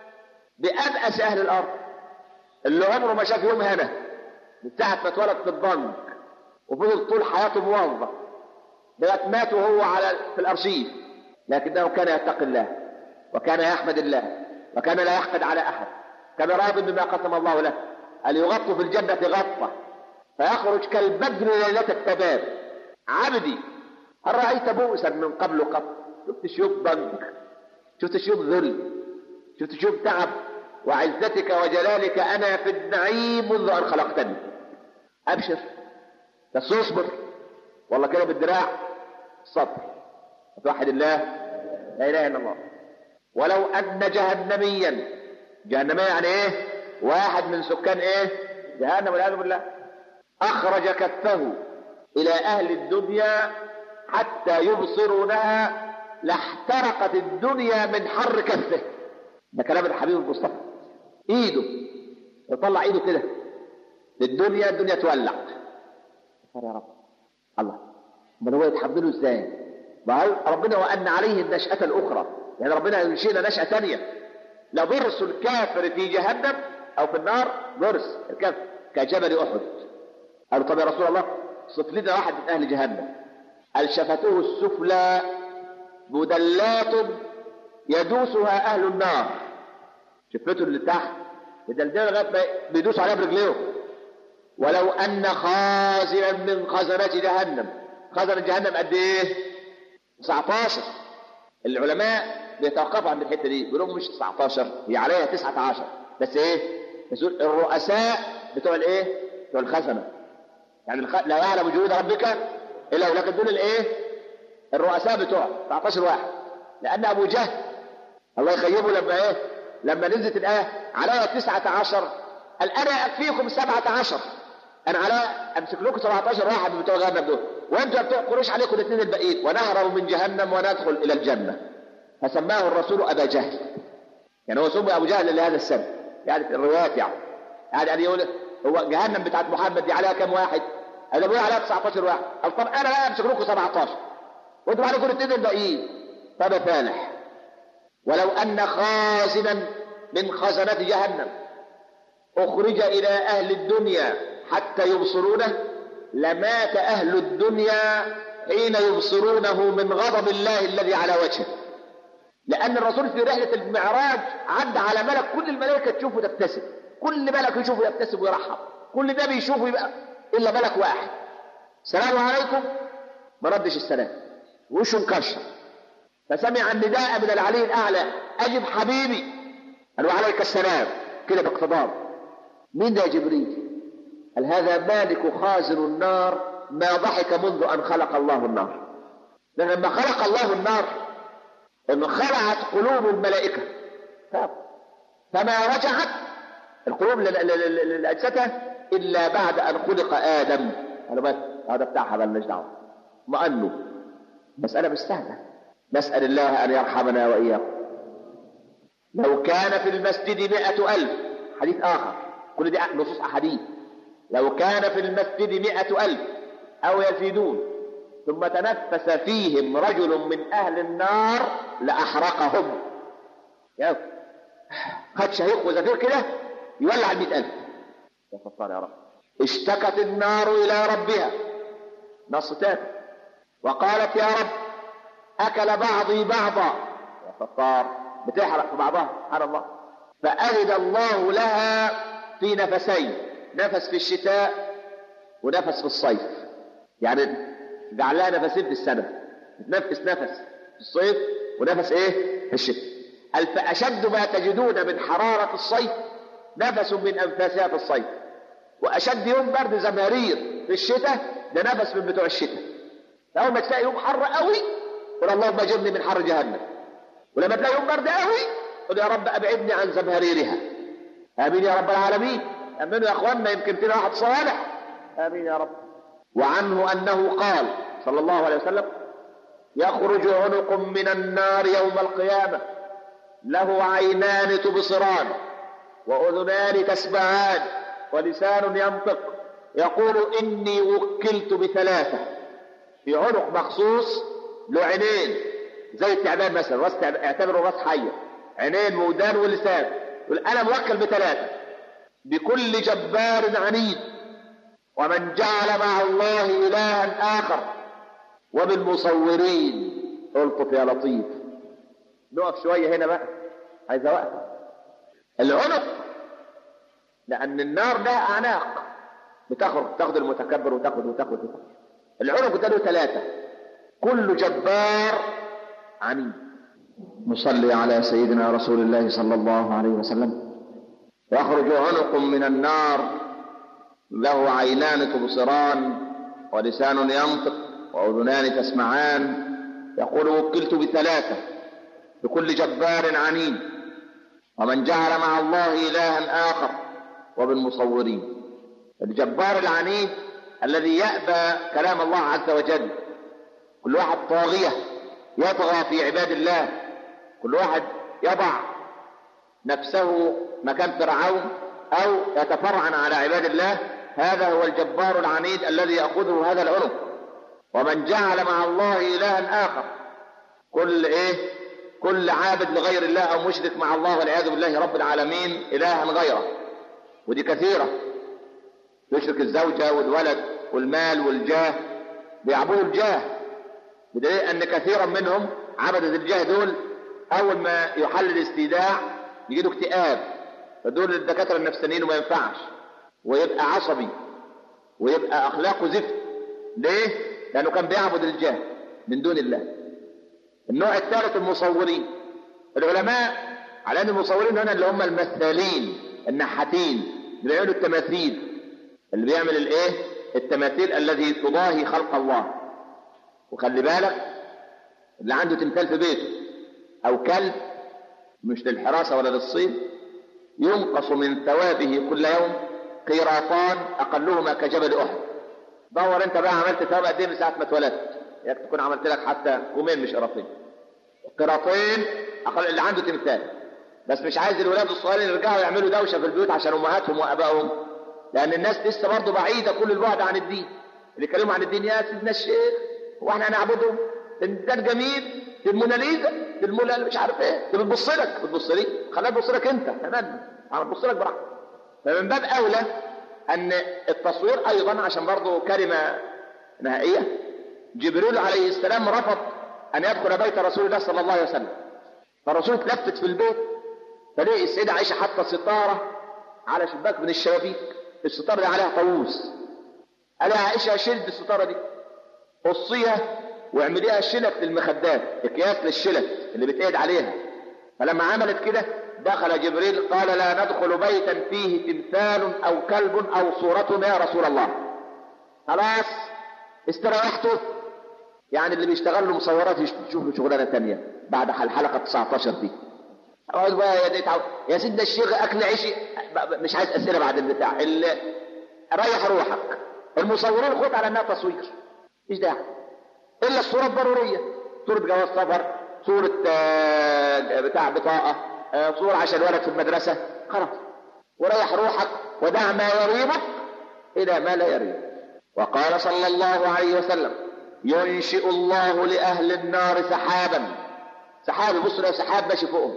بأبأس أهل الأرض اللي عمره ما شاف يوم هنا من ساعة ما اتولد في البنك وفضل طول حياته موظف لغاية مات وهو على في الأرشيف لكنه كان يتقي الله وكان يحمد الله وكان لا يحقد على أحد كان راض بما قسم الله له أن يغط في الجنة غطة فيخرج كالبدر ليلة التباب عبدي هل رأيت بؤسا من قبل قط شفت شيوخ بنك شفت شيوخ ذل شفت شيوخ تعب وعزتك وجلالك أنا في النعيم منذ أن خلقتني أبشر بس اصبر والله كده بالدراع صبر توحد الله لا إله إلا الله ولو أن جهنميا جهنميا يعني إيه واحد من سكان إيه جهنم والعياذ بالله أخرج كفه إلى أهل الدنيا حتى يبصرونها لاحترقت الدنيا من حر كفه ده كلام الحبيب المصطفى ايده يطلع ايده كده للدنيا الدنيا تولع يا رب الله امال هو يتحمله ازاي ما هو ربنا وان عليه النشأة الاخرى يعني ربنا ينشئنا نشأة ثانية لضرس الكافر في جهنم او في النار ضرس الكافر كجبل احد قالوا طب يا رسول الله صف لنا واحد من اهل جهنم قال شفته السفلى مدلات يدوسها اهل النار شفته اللي تحت يدلدل لغايه بيدوس عليها برجليهم ولو ان خازنا من خزنات جهنم خزنة جهنم قد ايه 19 العلماء بيتوقفوا عند الحته دي بيقولوا مش 19 هي عليها 19 بس ايه بس الرؤساء بتوع الايه بتوع الخزنه يعني الخ... لا يعلم جنود ربك الا هو لكن دول الايه الرؤساء بتوع 19 واحد لان ابو جهل الله يخيبه لما ايه لما نزلت الايه عليها 19 قال انا اكفيكم سبعة عشر انا على امسك لكم 17 واحد من بتوع جهنم دول وانتوا بتوع قريش عليكم الاثنين الباقيين ونهرب من جهنم وندخل الى الجنه فسماه الرسول ابا جهل يعني هو سمي ابو جهل لهذا السبب يعني في الروايات يعني يعني يقول هو جهنم بتاعت محمد دي عليها كم واحد؟ انا بقول عليها 19 واحد قال طب انا بقى امسك لكم 17 وانتوا عليكم الاثنين الباقيين طب فالح ولو ان خازنا من خزنات جهنم اخرج الى اهل الدنيا حتى يبصرونه لمات اهل الدنيا حين يبصرونه من غضب الله الذي على وجهه لان الرسول في رحله المعراج عدى على ملك كل الملائكه تشوفه تبتسم كل ملك يشوفه يبتسم ويرحب كل نبي يشوفه يبقى الا ملك واحد السلام عليكم ما ردش السلام وشه مكشر فسمع النداء من العلي الاعلى اجب حبيبي قال وعليك السلام كده باقتضاب مين ده يا جبريل قال هذا مالك خازن النار ما ضحك منذ ان خلق الله النار لما خلق الله النار انخلعت قلوب الملائكه فما رجعت القلوب لاجسادها الا بعد ان خلق ادم قالوا بس هذا بتاعها مالناش دعوه مأنه مسألة مش سهلة نسأل الله أن يرحمنا وإياكم لو كان في المسجد مئة ألف حديث آخر كل دي نصوص أحاديث لو كان في المسجد مئة ألف أو يزيدون ثم تنفس فيهم رجل من أهل النار لأحرقهم يا خد شهيق وزفير كده يولع المئة ألف يا ستار يا رب اشتكت النار إلى ربها نص تاني وقالت يا رب أكل بعضي بعضا يا ستار بتحرق في بعضها سبحان الله فأذن الله لها في نفسين نفس في الشتاء ونفس في الصيف يعني جعل لها نفسين في السنة تنفس نفس في الصيف ونفس ايه في الشتاء قال فأشد ما تجدون من حرارة الصيف نفس من أنفاسها في الصيف وأشد يوم برد زمهرير في الشتاء ده نفس من بتوع الشتاء أول ما تلاقي يوم حر قوي قل اللهم اجرني من حر جهنم ولما تلاقي يوم برد قوي قل يا رب أبعدني عن زمهريرها آمين يا رب العالمين أمنوا يا أخواننا يمكن فينا واحد صالح آمين يا رب وعنه أنه قال صلى الله عليه وسلم يخرج عنق من النار يوم القيامة له عينان تبصران وأذنان تسمعان ولسان ينطق يقول إني وكلت بثلاثة في عنق مخصوص له عينين زي التعبان مثلا راس اعتبره راس حية عينين وودان ولسان يقول أنا موكل بثلاثة بكل جبار عنيد ومن جعل مع الله إلها آخر وبالمصورين الطف يا لطيف نقف شوية هنا بقى عايز وقت العنق لأن النار لها أعناق بتاخد تاخد المتكبر وتاخد وتاخد وتاخد العنق ده له ثلاثة كل جبار عنيد نصلي على سيدنا رسول الله صلى الله عليه وسلم يخرج عنق من النار له عينان تبصران ولسان ينطق وأذنان تسمعان يقول وكلت بثلاثة بكل جبار عنيد ومن جعل مع الله إلها آخر وبالمصورين الجبار العنيد الذي يأبى كلام الله عز وجل كل واحد طاغية يطغى في عباد الله كل واحد يضع نفسه مكان فرعون أو يتفرعن على عباد الله هذا هو الجبار العنيد الذي يأخذه هذا العنق ومن جعل مع الله إلها آخر كل إيه كل عابد لغير الله أو مشرك مع الله والعياذ بالله رب العالمين إلها غيره ودي كثيرة يشرك الزوجة والولد والمال والجاه بيعبدوا الجاه بدليل أن كثيرا منهم عبدة الجاه دول أول ما يحل الاستيداع يجدوا اكتئاب فدول الدكاترة النفسانيين وما ينفعش ويبقى عصبي ويبقى أخلاقه زفت ليه؟ لأنه كان بيعبد الجاه من دون الله النوع الثالث المصورين العلماء على أن المصورين هنا اللي هم المثالين النحاتين اللي بيعملوا التماثيل اللي بيعمل الايه التماثيل الذي تضاهي خلق الله وخلي بالك اللي عنده تمثال في بيته او كلب مش للحراسة ولا للصيد ينقص من ثوابه كل يوم قيراطان اقلهما كجبل احد دور انت بقى عملت ثواب قد ايه من ساعه ما اتولدت ياك تكون عملت لك حتى كومين مش قراطين قراطين اقل اللي عنده تمثال بس مش عايز الولاد الصغيرين يرجعوا يعملوا دوشه في البيوت عشان امهاتهم وابائهم لان الناس لسه برضه بعيده كل البعد عن الدين اللي يتكلموا عن الدين يا سيدنا الشيخ هو احنا هنعبده ده الجميل في الموناليزا في المولا مش عارف ايه ده بتبص لك بتبص لي خليها تبص لك انت تمام انا ببص لك براحتك فمن باب اولى ان التصوير ايضا عشان برضه كلمه نهائيه جبريل عليه السلام رفض ان يدخل بيت رسول الله صلى الله عليه وسلم فالرسول اتلفت في البيت فلقي السيده عائشه حاطه ستاره على شباك من الشبابيك الستاره دي عليها طاووس قال يا عائشه شد الستاره دي قصيها واعمليها شلت للمخدات اكياس للشلت اللي بتقعد عليها فلما عملت كده دخل جبريل قال لا ندخل بيتا فيه تمثال او كلب او صورة يا رسول الله خلاص استريحتوا يعني اللي بيشتغل له مصورات يشوف له شغلانه ثانيه بعد الحلقه 19 دي اقعد بقى يا دي تعود. يا سيدنا الشيخ اكل عيشي مش عايز اسئله بعد البتاع اللي ريح روحك المصورين خد على انها تصوير مش داعي الا الصوره الضروريه صوره جواز سفر صوره آه، بتاع بطاقه آه، صوره عشان ولد في المدرسه خلاص وريح روحك ودع ما يريبك الى ما لا يريبك وقال صلى الله عليه وسلم ينشئ الله لاهل النار سحابا سحاب يبص له سحاب ماشي فوقهم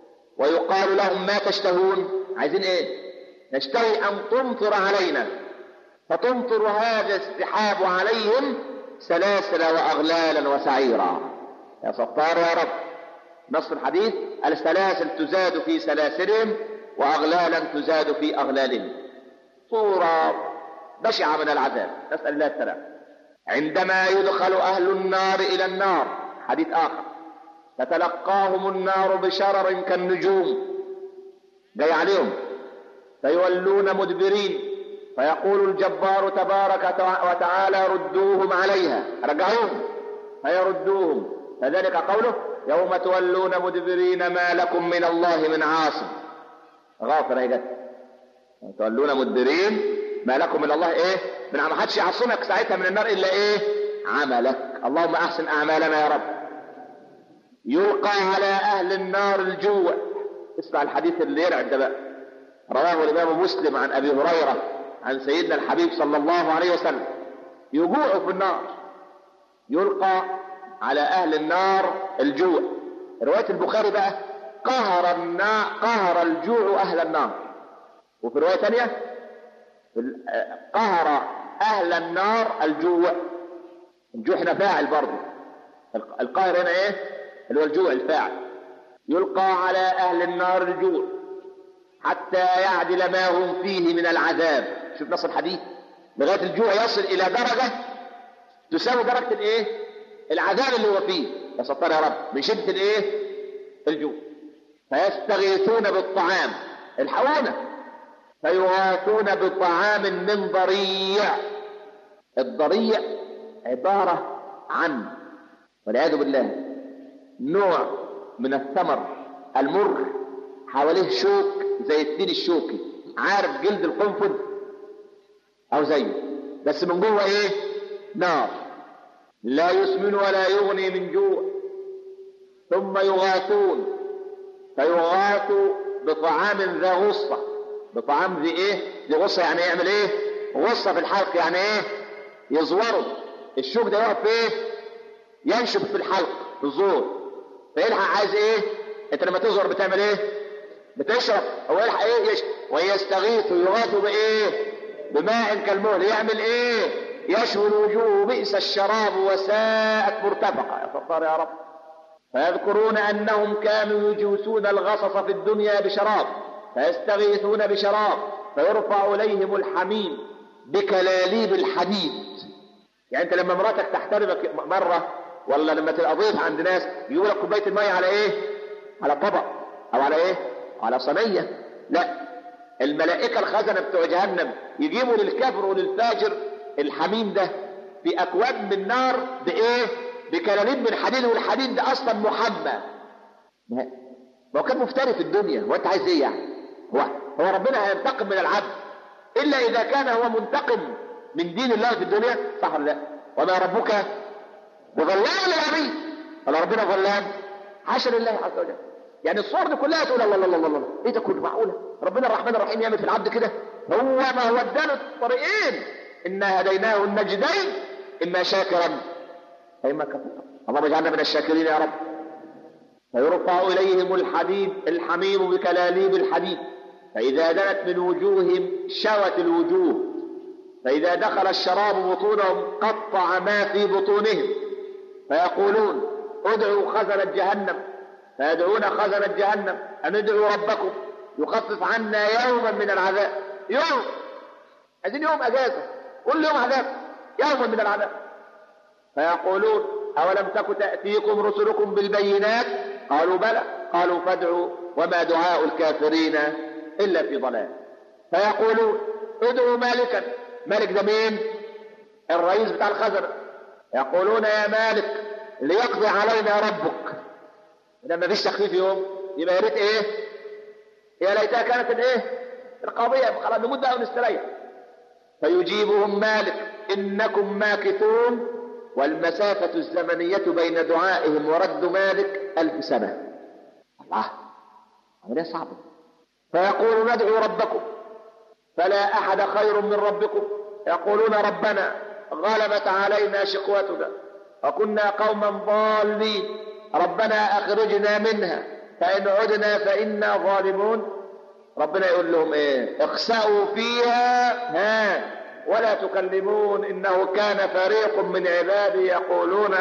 ويقال لهم ما تشتهون عايزين ايه نشتهي ان تمطر علينا فتمطر هذا السحاب عليهم سلاسل واغلالا وسعيرا يا ستار يا رب نص الحديث السلاسل تزاد في سلاسلهم واغلالا تزاد في اغلالهم صوره بشعه من العذاب نسال الله السلام عندما يدخل اهل النار الى النار حديث اخر تتلقاهم النار بشرر كالنجوم جاي عليهم فيولون مدبرين فيقول الجبار تبارك وتعالى ردوهم عليها رجعوهم فيردوهم فذلك قوله يوم تولون مدبرين ما لكم من الله من عاصم غافر هي جت تولون مدبرين ما لكم من الله ايه من ما حدش يعصمك ساعتها من النار الا ايه عملك اللهم احسن اعمالنا يا رب يلقى على اهل النار الجوع اسمع الحديث اللي يرعب ده بقى رواه الامام مسلم عن ابي هريره عن سيدنا الحبيب صلى الله عليه وسلم يجوع في النار يلقى على اهل النار الجوع روايه البخاري بقى قهر النار قهر الجوع اهل النار وفي روايه ثانيه قهر اهل النار الجوع الجوع هنا فاعل برضه القاهر هنا ايه اللي هو الجوع الفاعل يلقى على اهل النار الجوع حتى يعدل ما هم فيه من العذاب شوف نص الحديث لغايه الجوع يصل الى درجه تساوي درجه الايه العذاب اللي هو فيه يا ستار يا رب من شده الايه الجوع فيستغيثون بالطعام الحقونا فيغاثون بطعام من ضريع الضريع عباره عن والعياذ بالله نوع من الثمر المر حواليه شوك زي التين الشوكي عارف جلد القنفذ او زيه بس من جوه ايه نار لا يسمن ولا يغني من جوع ثم يغاثون فيغاث بطعام ذا غصة بطعام ذي ايه ذي غصة يعني يعمل ايه غصة في الحلق يعني ايه يزوره الشوك ده يقف ايه ينشف في الحلق في الزور فيلحق عايز ايه انت لما تزور بتعمل ايه بتشرب هو يلحق ايه يشرب ويستغيث يغاث بايه بماء كالمهل يعمل ايه يشوي الوجوه بئس الشراب وساءت مرتفقة يا ستار يا رب فيذكرون انهم كانوا يجوسون الغصص في الدنيا بشراب فيستغيثون بشراب فيرفع اليهم الحميم بكلاليب الحديد يعني انت لما مراتك تحترمك مره ولا لما تبقى ضيف عند ناس يقول لك كوبايه الميه على ايه؟ على طبق او على ايه؟ على صينيه لا الملائكه الخزنه بتوع جهنم يجيبوا للكافر وللفاجر الحميم ده في اكواب من نار بايه؟ بكلاليب من حديد والحديد ده اصلا محمى ما هو كان مفتري في الدنيا وانت عايز ايه يعني؟ هو هو ربنا هينتقم من العبد الا اذا كان هو منتقم من دين الله في الدنيا صح ولا لا وما ربك بظلام للعبيد ولا ربنا ظلام حاشا لله عز وجل يعني الصور دي كلها تقول الله الله الله الله ايه ده كله معقوله ربنا الرحمن الرحيم يعمل في العبد كده هو ما هو اداله الطريقين انا هديناه النجدين اما شاكرا واما كفورا اللهم اجعلنا من الشاكرين يا رب فيرفع اليهم الحديد الحميم بكلاليب الحديد فاذا دنت من وجوههم شوت الوجوه فاذا دخل الشراب بطونهم قطع ما في بطونهم فيقولون ادعوا خزنة جهنم فيدعون خزنة جهنم أن ادعوا ربكم يخفف عنا يوما من العذاب يوم عايزين يوم أجازة كل يوم عذاب يوما من العذاب فيقولون أولم تك تأتيكم رسلكم بالبينات قالوا بلى قالوا فادعوا وما دعاء الكافرين إلا في ضلال فيقولون ادعوا مالكا مالك ده مين الرئيس بتاع الخزنة يقولون يا مالك ليقضي علينا ربك لما فيش تخفيف يوم يبقى يا ريت ايه يا ليتها كانت الايه القضية خلاص نموت بقى ونستريح فيجيبهم مالك انكم ماكثون والمسافة الزمنية بين دعائهم ورد مالك ألف سنة الله عملية صعبة فيقول ندعو ربكم فلا أحد خير من ربكم يقولون ربنا غلبت علينا شقوتنا وكنا قوما ضالين ربنا أخرجنا منها فإن عدنا فإنا ظالمون ربنا يقول لهم إيه اخسأوا فيها ها ولا تكلمون إنه كان فريق من عبادي يقولون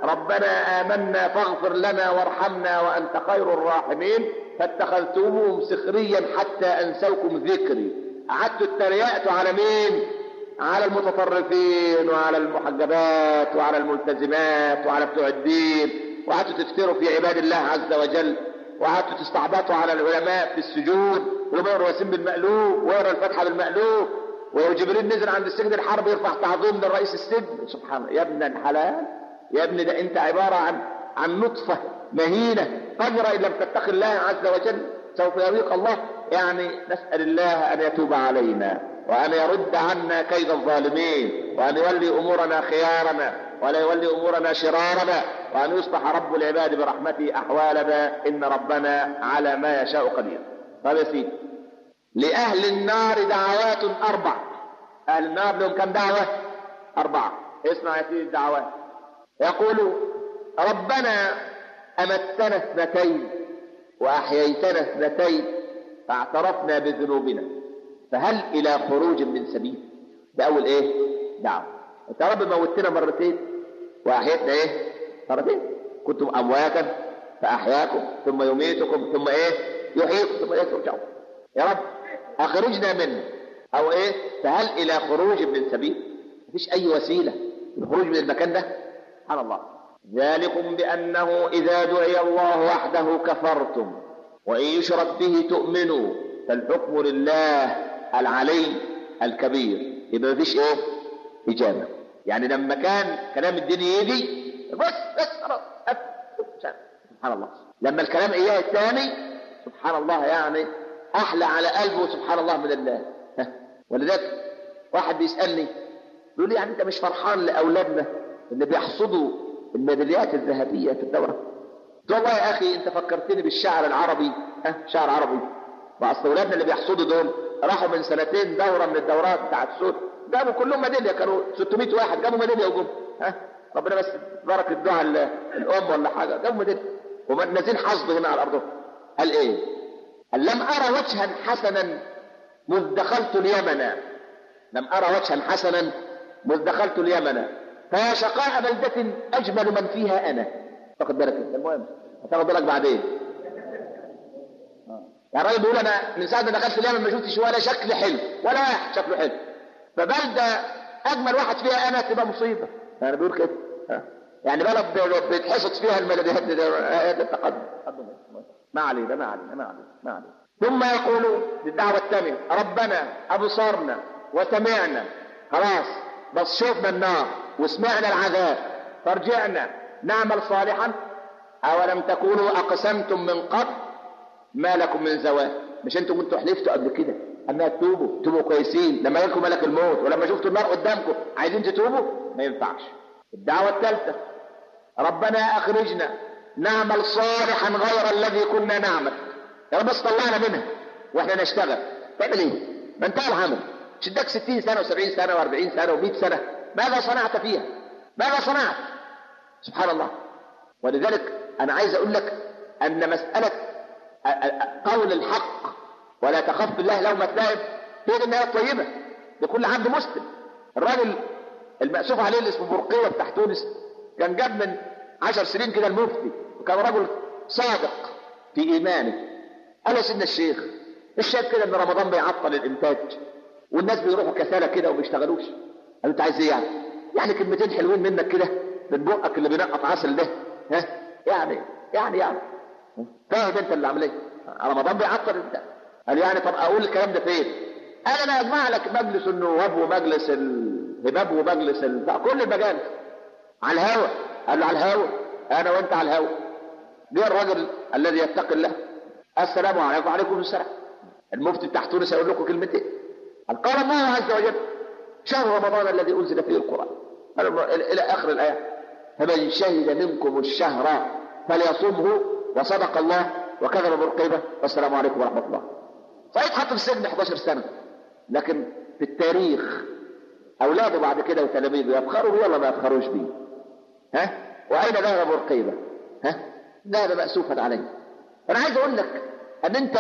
ربنا آمنا فاغفر لنا وارحمنا وأنت خير الراحمين فاتخذتموهم سخريا حتى أنسوكم ذكري قعدتوا اتريقتوا على مين على المتطرفين وعلى المحجبات وعلى الملتزمات وعلى بتوع الدين وقعدتوا تفتروا في عباد الله عز وجل وقعدتوا تستعبطوا على العلماء في السجود ويقروا ياسين بالمقلوب ويقرا الفاتحه بالمقلوب وجبريل نزل عند السجن الحرب يرفع تعظيم للرئيس السجن سبحان الله يا ابن الحلال يا ابن ده انت عباره عن عن نطفه مهينه قذره ان لم تتق الله عز وجل سوف يريق الله يعني نسال الله ان يتوب علينا وأن يرد عنا كيد الظالمين وأن يولي أمورنا خيارنا ولا يولي أمورنا شرارنا وأن يصلح رب العباد برحمته أحوالنا إن ربنا على ما يشاء قدير طيب يا سيدي لأهل النار دعوات أربع أهل النار لهم كم دعوة أربعة اسمع يا سيدي الدعوات يقول ربنا أمتنا اثنتين وأحييتنا اثنتين فاعترفنا بذنوبنا فهل الى خروج من سبيل ده اول ايه دعوه انت يا رب موتنا مرتين واحيتنا ايه مرتين كنتم امواتا فاحياكم ثم يميتكم ثم ايه يحييكم ثم ايه ترجعون يا رب اخرجنا منه او ايه فهل الى خروج من سبيل مفيش اي وسيله للخروج من المكان ده سبحان الله ذلكم بانه اذا دعي الله وحده كفرتم وان يشرك به تؤمنوا فالحكم لله العلي الكبير يبقى مفيش ايه اجابه يعني لما كان كلام الدين يجي بس بس خلاص سبحان الله لما الكلام اياه الثاني سبحان الله يعني احلى على قلبه سبحان الله من الله ولذلك واحد بيسالني بيقول لي يعني انت مش فرحان لاولادنا اللي بيحصدوا الميداليات الذهبيه في الدوره قلت والله يا اخي انت فكرتني بالشعر العربي ها شعر عربي واصل اولادنا اللي بيحصدوا دول راحوا من سنتين دوره من الدورات بتاعت السود جابوا كلهم ميداليه كانوا 600 واحد جابوا ميداليه وجم ها ربنا بس بركه دعاء الام ولا حاجه جابوا ميداليه ونازلين حصد هنا على الارض قال ايه؟ قال لم ارى وجها حسنا مذ دخلت اليمن لم ارى وجها حسنا مذ دخلت اليمن فيا شقاء بلدة أجمل من فيها أنا تاخد بالك انت المهم هتاخد بالك بعدين يعني الراجل بيقول انا من ساعه ما دخلت اليمن ما شفتش ولا شكل حلو ولا واحد شكله حلو فبلده اجمل واحد فيها انا تبقى مصيبه يعني بيقول كده يعني بلد بيتحصد فيها الميلاديات التقدم ما علينا ما علينا ما علينا ما علينا ثم يقولون للدعوه الثانيه ربنا ابصرنا وسمعنا خلاص بس شوفنا النار وسمعنا العذاب فارجعنا نعمل صالحا اولم تكونوا اقسمتم من قبل ما لكم من زوال مش انتوا كنتوا حلفتوا قبل كده انها تتوبوا تبقوا كويسين لما يجيلكم ملك الموت ولما شفتوا النار قدامكم عايزين تتوبوا ما ينفعش الدعوه الثالثه ربنا اخرجنا نعمل صالحا غير الذي كنا نعمل يا رب بس طلعنا منها واحنا نشتغل تعمل ايه؟ ما انتهى العمل مش اداك 60 سنه و70 سنه و40 سنه و100 سنه ماذا صنعت فيها؟ ماذا صنعت؟ سبحان الله ولذلك انا عايز اقول لك ان مساله قول الحق ولا تخف بالله لومة لائم هي دي النهايه الطيبه لكل عبد مسلم الراجل المأسوف عليه اللي اسمه برقية بتاع تونس كان جاب من عشر سنين كده المفتي وكان رجل صادق في ايمانه قال يا سيدنا الشيخ الشايف كده ان رمضان بيعطل الانتاج والناس بيروحوا كسالى كده وما بيشتغلوش قال انت عايز ايه يعني؟ يعني كلمتين حلوين منك كده من بقك اللي بينقط عسل ده ها يعني يعني يعني فاهم انت اللي عامل ايه؟ رمضان بيعطل انت قال يعني طب اقول الكلام ده فين؟ قال انا اجمع لك مجلس النواب ومجلس الهباب ومجلس ال... كل المجالس على الهوا قال له على الهوا انا وانت على الهوا جه الرجل الذي يتقي الله السلام عليكم وعليكم السلام المفتي بتاع تونس هيقول لكم كلمتين قال قال الله عز وجل شهر رمضان الذي انزل فيه القران الى اخر الايه فمن شهد منكم الشهر فليصمه وصدق الله وكذب برقيبه والسلام عليكم ورحمه الله صحيح حط في السجن 11 سنه لكن في التاريخ اولاده بعد كده وتلاميذه يفخروا بيه ولا ما يفخروش بيه ها واين ذهب برقيبه ها ذهب ماسوفا عليه انا عايز اقول لك ان انت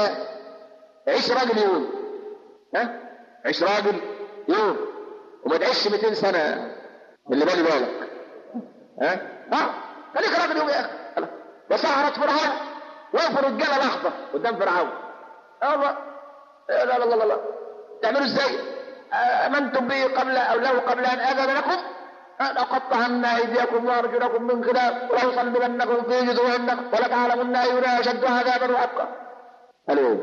عيش راجل يوم ها عيش راجل يوم وما تعيش 200 سنه من اللي بالي بالك ها اه خليك راجل يوم يا اخي وسهرت فرعون وقفوا رجاله لحظه قدام فرعون الله لا لا لا لا لا تعملوا ازاي؟ امنتم به قبل او له قبل ان اذن لكم لقطعن ايديكم وارجلكم من خلاف وليصلبنكم في جذوع النخل ولتعلمن اينا اشد عذابا وابقى. قالوا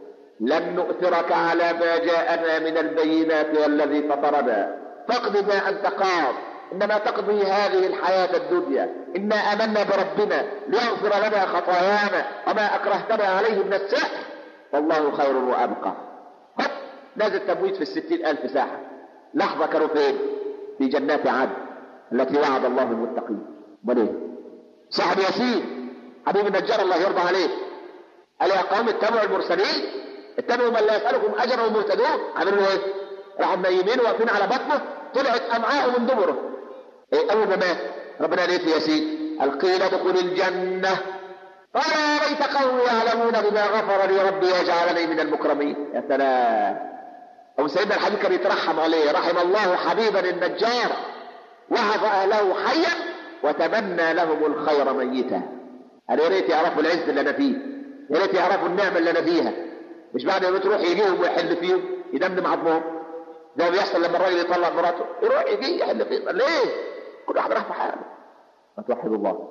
لن نؤثرك على ما جاءنا من البينات والذي فطرنا فاقض ما انت قاض انما تقضي هذه الحياه الدنيا انا امنا بربنا ليغفر لنا خطايانا وما اكرهتنا عليه من السحر والله خير وابقى. هب نازل تمويت في الستين ألف ساحة لحظة كانوا فين؟ في جنات عدن التي وعد الله المتقين امال ايه؟ صاحب ياسين حبيب النجار الله يرضى عليه قال يا قوم اتبعوا المرسلين اتبعوا من لا يسألكم أجرا ومهتدون عملوا له ايه؟ راحوا منيمين واقفين على بطنه طلعت أمعاءه من دبره ايه أول ما مات ربنا قال ايه في ياسين؟ قال قيل ادخل الجنة قال يا ليت قومي يعلمون بما غفر لي ربي يجعلني من المكرمين يا سلام أو سيدنا الحبيب كان يترحم عليه رحم الله حبيبا النجار وعظ أهله حيا وتمنى لهم الخير ميتا قال يا ريت يعرفوا العز اللي أنا فيه يا ريت يعرفوا النعمة اللي أنا فيها مش بعد ما تروح يجيهم ويحل فيهم يدمدم عظمهم زي ما بيحصل لما الراجل يطلع مراته يروح يجي يحل فيهم ليه؟ كل واحد راح في حاله ما توحدوا الله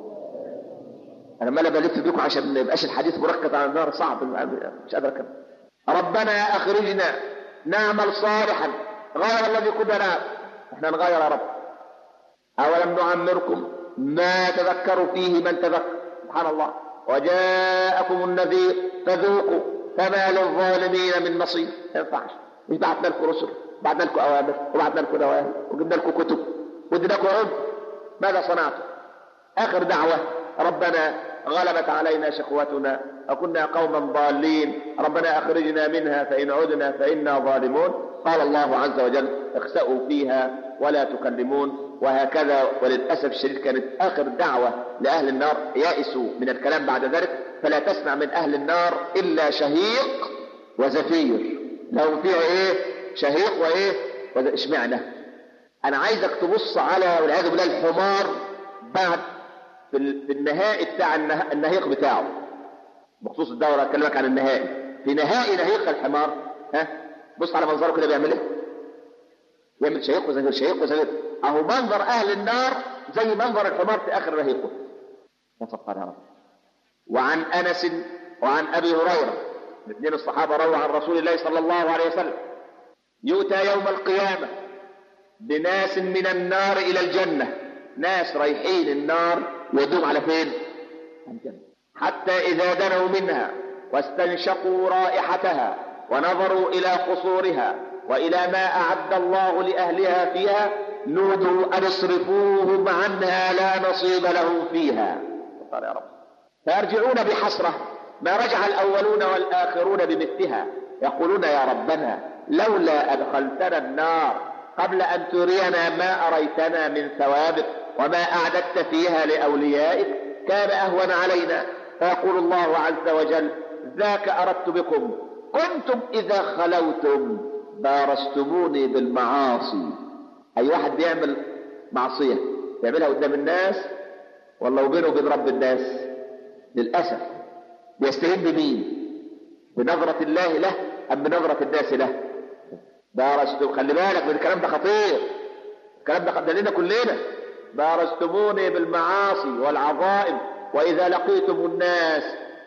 انا ما بلف بيكم عشان ما يبقاش الحديث مركز على النار صعب مش قادر اكمل ربنا اخرجنا نعمل صالحا غير الذي كنا نعمل احنا نغير يا رب اولم نعمركم ما تذكروا فيه من تذكر سبحان الله وجاءكم النذير فذوقوا فما للظالمين من نصير ما ينفعش مش بعتنا لكم رسل بعتنا لكم اوامر وبعتنا لكم نواهي وجبنا لكم كتب وادينا لكم علم ماذا صنعتم اخر دعوه ربنا غلبت علينا شقوتنا وكنا قوما ضالين ربنا اخرجنا منها فان عدنا فانا ظالمون قال الله عز وجل اخسأوا فيها ولا تكلمون وهكذا وللاسف الشديد كانت اخر دعوه لاهل النار يائسوا من الكلام بعد ذلك فلا تسمع من اهل النار الا شهيق وزفير لهم فيها ايه شهيق وايه اشمعنى انا عايزك تبص على والعياذ بالله الحمار بعد في النهائي بتاع النهيق بتاعه بخصوص الدورة أكلمك عن النهائي في نهائي نهيق الحمار ها بص على منظره كده بيعمل ايه يعمل شهيق وزفير شهيق وزفير اهو منظر اهل النار زي منظر الحمار في اخر رهيقه وصفر يا رب وعن انس وعن ابي هريره الاثنين الصحابه رووا عن رسول الله صلى الله عليه وسلم يؤتى يوم القيامه بناس من النار الى الجنه ناس رايحين النار يدوم على فين الجنة حتى إذا دنوا منها واستنشقوا رائحتها ونظروا إلى قصورها وإلى ما أعد الله لأهلها فيها نودوا أن اصرفوهم عنها لا نصيب لهم فيها يا رب فيرجعون بحسرة ما رجع الأولون والآخرون بمثلها يقولون يا ربنا لولا أدخلتنا النار قبل أن ترينا ما أريتنا من ثوابك وما أعددت فيها لأوليائك كان أهون علينا فيقول الله عز وجل ذاك أردت بكم كنتم إذا خلوتم بارستموني بالمعاصي أي واحد بيعمل معصية يعملها قدام الناس والله وبينه وبين رب الناس للأسف بيستهين بمين بنظرة الله له أم بنظرة الناس له بارستم خلي بالك من الكلام ده خطير الكلام ده ده لنا كلنا بارستموني بالمعاصي والعظائم وإذا لقيتم الناس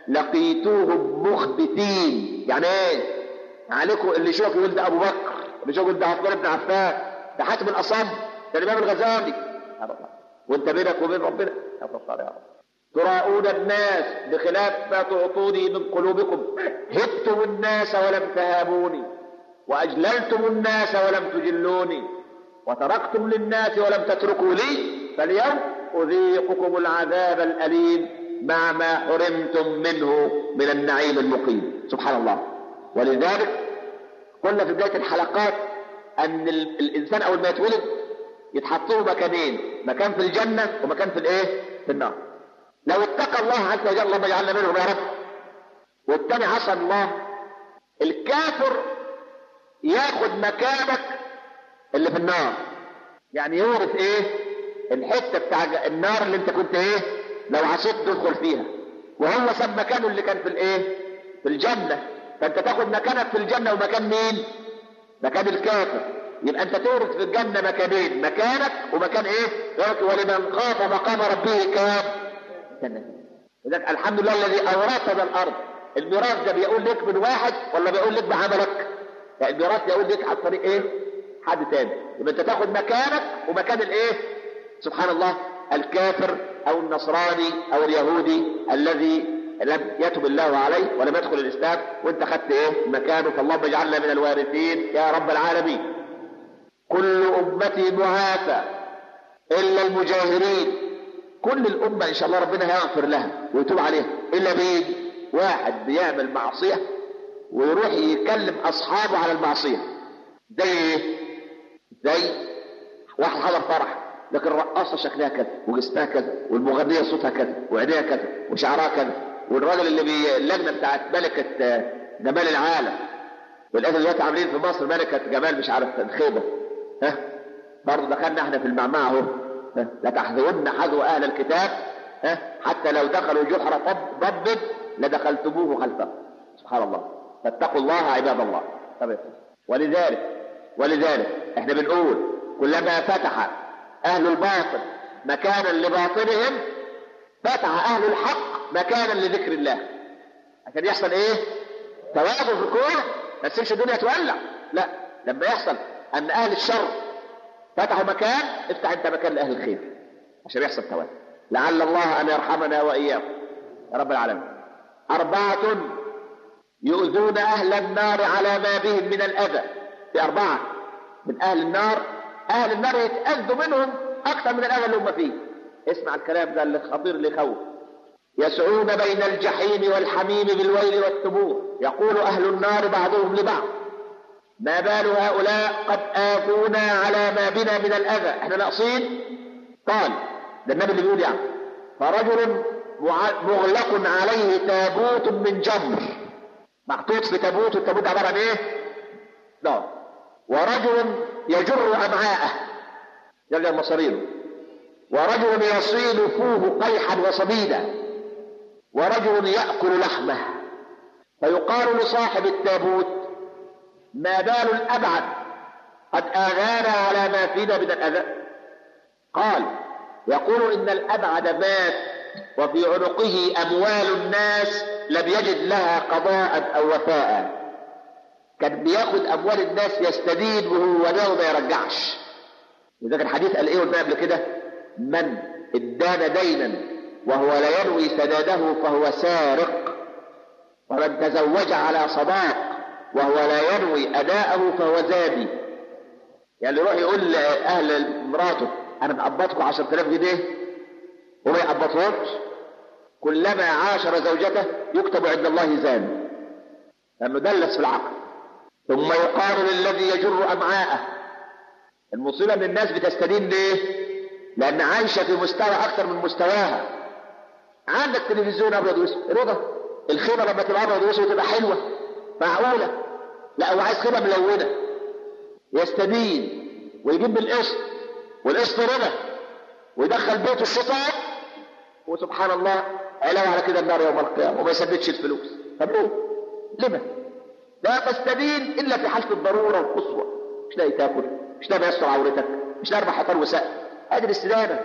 لقيتوهم مخبتين يعني ايه عليكم اللي يشوف يقول ده ابو بكر اللي يشوف يقول ده عثمان بن عفان ده حاتم الاصم ده الامام الغزالي وانت بينك وبين ربنا يا رب يا رب تراؤون الناس بخلاف ما تعطوني من قلوبكم هبتم الناس ولم تهابوني واجللتم الناس ولم تجلوني وتركتم للناس ولم تتركوا لي فاليوم اذيقكم العذاب الاليم مع ما حرمتم منه من النعيم المقيم سبحان الله ولذلك قلنا في بدايه الحلقات ان الانسان اول ما يتولد يتحط له مكانين مكان في الجنه ومكان في الايه في النار لو اتقى الله عز وجل اللهم اجعلنا منهم يا رب والتاني عصى الله الكافر ياخد مكانك اللي في النار يعني يورث ايه الحته بتاع النار اللي انت كنت ايه لو عصيت تدخل فيها وهو ساب مكانه اللي كان في الايه في الجنه فانت تاخد مكانك في الجنه ومكان مين مكان الكافر يبقى انت تورث في الجنه مكانين مكانك ومكان ايه ولمن خاف مقام ربه كان جنة لذلك الحمد لله الذي اورثنا الارض الميراث ده بيقول لك من واحد ولا بيقول لك بعملك لا الميراث بيقول لك عن طريق ايه حد تاني يبقى انت تاخد مكانك ومكان الايه سبحان الله الكافر او النصراني او اليهودي الذي لم يتب الله عليه ولم يدخل الاسلام وانت خدت ايه مكانه فاللهم اجعلنا من الوارثين يا رب العالمين كل امتي معافى الا المجاهرين كل الامه ان شاء الله ربنا هيغفر لها ويتوب عليها الا مين واحد بيعمل معصيه ويروح يكلم اصحابه على المعصيه زي ايه زي واحد حضر فرح لكن الرقاصة شكلها كذا وجسمها كذا والمغنية صوتها كذا وعينيها كذا وشعرها كذا والراجل اللي بي اللجنة بتاعت ملكة جمال العالم والآن دلوقتي عاملين في مصر ملكة جمال مش عارف الخيبة ها برضه دخلنا احنا في المعمعة اهو لتحذون حذو أهل الكتاب ها حتى لو دخلوا جحر ضب لدخلتموه خلفه سبحان الله فاتقوا الله عباد الله طب ولذلك ولذلك احنا بنقول كلما فتح أهل الباطل مكانا لباطلهم فتح أهل الحق مكانا لذكر الله عشان يحصل إيه؟ توازن في الكون ما تسيبش الدنيا تولع لا لما يحصل أن أهل الشر فتحوا مكان افتح أنت مكان لأهل الخير عشان يحصل توازن لعل الله أن يرحمنا وإياكم يا رب العالمين أربعة يؤذون أهل النار على ما بهم من الأذى في أربعة من أهل النار أهل النار يتأذوا منهم أكثر من الأذى اللي هم فيه اسمع الكلام ده اللي خطير اللي يخوف يسعون بين الجحيم والحميم بالويل والثبور يقول أهل النار بعضهم لبعض ما بال هؤلاء قد آتونا على ما بنا من الأذى احنا ناقصين قال ده النبي اللي بيقول يعني فرجل مغلق عليه تابوت من جمر محطوط في تابوت والتابوت عبارة عن ايه؟ لا ورجل يجر أمعاءه يرجع مصارينه ورجل يصيل فوه قيحا وصبيدا ورجل يأكل لحمه فيقال لصاحب التابوت ما بال الأبعد قد آذانا على ما فينا من الأذى قال يقول إن الأبعد مات وفي عنقه أموال الناس لم يجد لها قضاء أو وفاء كان بياخد اموال الناس يستدين وهو له ما يرجعش لذلك الحديث قال ايه قلنا قبل كده من ادان دينا وهو لا ينوي سداده فهو سارق ومن تزوج على صداق وهو لا ينوي أداءه فهو زادي يعني يروح يقول لأهل مراته أنا مقبضكم 10000 جنيه وما يقبضهمش كلما عاشر زوجته يكتب عند الله زاني لأنه دلس في العقل ثم يقال للذي يجر أمعاءه المصيبة ان الناس بتستدين ليه؟ لأن عايشة في مستوى أكثر من مستواها عندك تلفزيون أبيض وأسود رضا الخيمة لما تبقى أبيض وأسود تبقى حلوة معقولة لا هو عايز خيمة ملونة يستدين ويجيب بالقسط والقسط ربا ويدخل بيته الشيطان وسبحان الله علاوة على كده النار يوم القيامة وما يسددش الفلوس طب ليه؟ لما؟ لا تستدين إلا في حالة الضرورة القصوى مش لاقي تاكل مش لاقي يستر عورتك مش لاقي حيطان وسقف ادي الاستدانة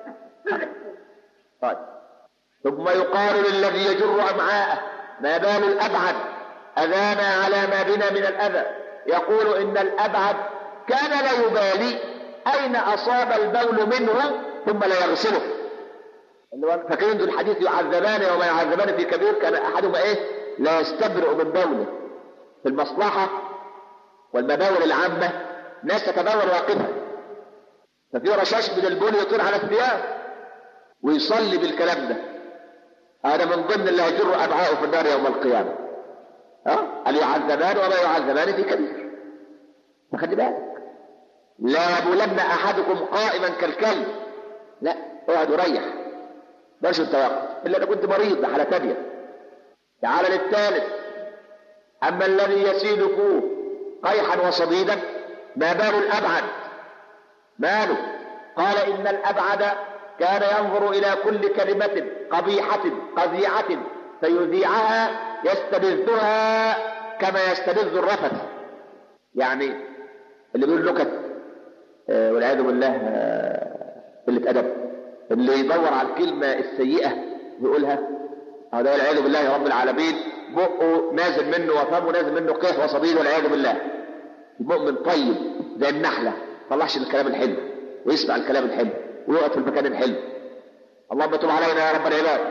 طيب ثم يقال للذي يجر أمعاءه ما بال الأبعد أذانا على ما بنا من الأذى يقول إن الأبعد كان لا يبالي أين أصاب البول منه ثم لا يغسله فاكرين ذو الحديث يعذبان وما يعذبان في كبير كان أحدهما إيه لا يستبرئ من بوله في المصلحة والمباول العامة ناس تتبول واقفة ففي رشاش من البول يطير على الثياب ويصلي بالكلام ده هذا من ضمن اللي هيجر أبعاءه في النار يوم القيامة ها هل يعذبان وما يعذبان في كبير فخلي بالك لا يبولن أحدكم قائما كالكلب لا اقعد وريح بلاش التوقف إلا إذا كنت مريض ده حالة تانية تعال للثالث أما الذي يسيل فوه قيحا وصديدا ما بال الأبعد ماله قال إن الأبعد كان ينظر إلى كل كلمة قبيحة قذيعة فيذيعها يستبذها كما يستبذ الرفث يعني اللي بيقول نكت آه والعياذ بالله آه قلة أدب اللي يدور على الكلمة السيئة يقولها هذا والعياذ بالله رب العالمين بقه نازل منه وفمه نازل منه قيح وصديد والعياذ بالله المؤمن طيب زي النحلة طلعش الكلام الحلو ويسمع الكلام الحلو ويقعد في المكان الحلو اللهم تب علينا يا رب العباد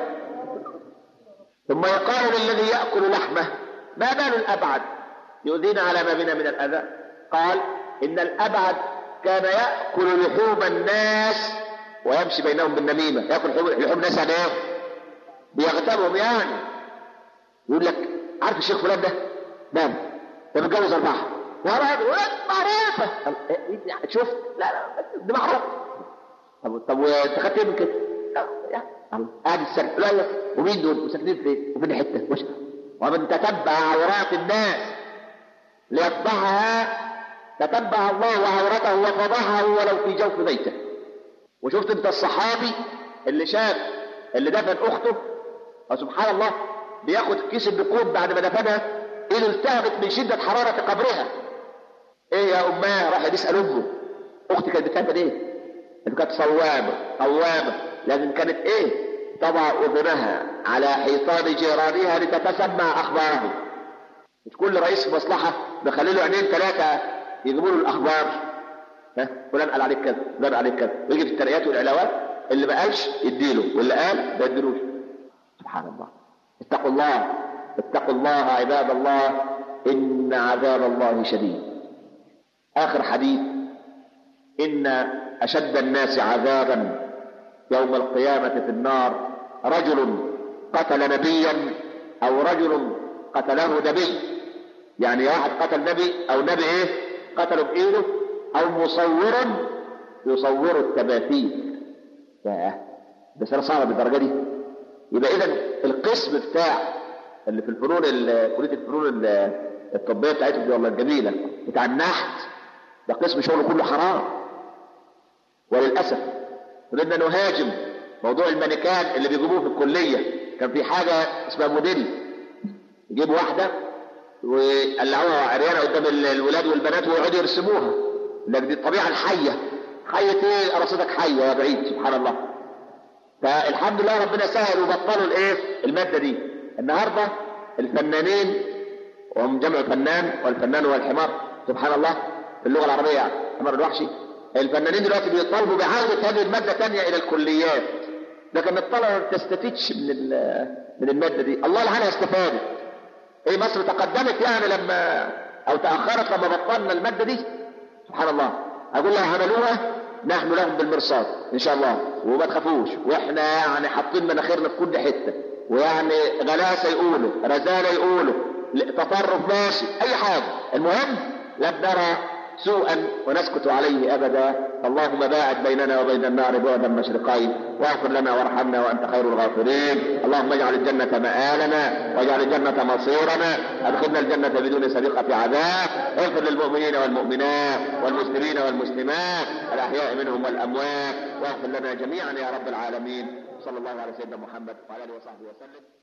ثم يقال للذي يأكل لحمه ما بال الأبعد يؤذينا على ما بنا من الأذى قال إن الأبعد كان يأكل لحوم الناس ويمشي بينهم بالنميمة يأكل لحوم الناس يعني ايه؟ بيغتابهم يعني يقول لك عارف الشيخ فلان ده؟ نعم ده متجوز أربعة ورد ولد معروفة شفت لا لا دي معروفة طب طب وانت خدت ايه من كده؟ قاعد السنة لا لا ومين دول؟ وساكنين فين؟ وفين حتة؟ وش ومن تتبع عورات الناس ليفضحها تتبع الله عورته وفضحه ولو في جوف بيته وشفت انت الصحابي اللي شاف اللي دفن اخته وسبحان الله بياخد كيس النقود بعد ما دفنها ايده التهبت من شدة حرارة قبرها ايه يا اماه راح يسأل امه اختي كانت بتعمل ايه كانت صوامة قوامة لكن كانت ايه تضع اذنها على حيطان جيرانها لتتسمع اخبارهم مش كل رئيس مصلحة بخلي له عينين ثلاثة يجيبوا له الاخبار ها فلان قال عليك كذا فلان قال عليك كذا ويجي في الترقيات والعلاوات اللي ما قالش يديله واللي قال ما يديلوش سبحان الله اتقوا الله اتقوا الله عباد الله ان عذاب الله شديد اخر حديث ان اشد الناس عذابا يوم القيامه في النار رجل قتل نبيا او رجل قتله نبي يعني واحد قتل نبي او نبي ايه قتله بايده او مصور يصور التماثيل ياه بس انا صعبه بالدرجه دي يبقى اذا القسم بتاع اللي في الفنون كليه الفنون الطبيه بتاعتهم دي والله الجميله بتاع النحت ده قسم شغله كله حرام وللاسف بدنا نهاجم موضوع المانيكان اللي بيجيبوه في الكليه كان في حاجه اسمها موديل يجيب واحده ويقلعوها عريانه قدام الولاد والبنات ويقعدوا يرسموها لك دي الطبيعه الحيه حيه ايه قرصتك حيه يا بعيد سبحان الله فالحمد لله ربنا سهل وبطلوا الايه الماده دي النهارده الفنانين وهم جمع فنان والفنان هو الحمار سبحان الله في اللغه العربيه حمار الوحشي الفنانين دلوقتي بيطالبوا بعودة هذه المادة تانية إلى الكليات لكن الطلبة ما بتستفيدش من من المادة دي الله العالى استفادت ايه مصر تقدمت يعني لما او تاخرت لما بطلنا الماده دي سبحان الله اقول لها عملوها نحن لهم بالمرصاد ان شاء الله وما تخافوش واحنا يعني حاطين مناخيرنا في كل حته ويعني غلاسه يقولوا رزاله يقولوا تطرف ماشي اي حاجه المهم لا نرى سوءا ونسكت عليه ابدا اللهم باعد بيننا وبين النار بعدا مشرقين واغفر لنا وارحمنا وانت خير الغافرين اللهم اجعل الجنه مآلنا واجعل الجنه مصيرنا ادخلنا الجنه بدون سابقه عذاب اغفر للمؤمنين والمؤمنات والمسلمين والمسلمات الاحياء منهم والاموات واغفر لنا جميعا يا رب العالمين صلى الله على سيدنا محمد وعلى اله وصحبه وسلم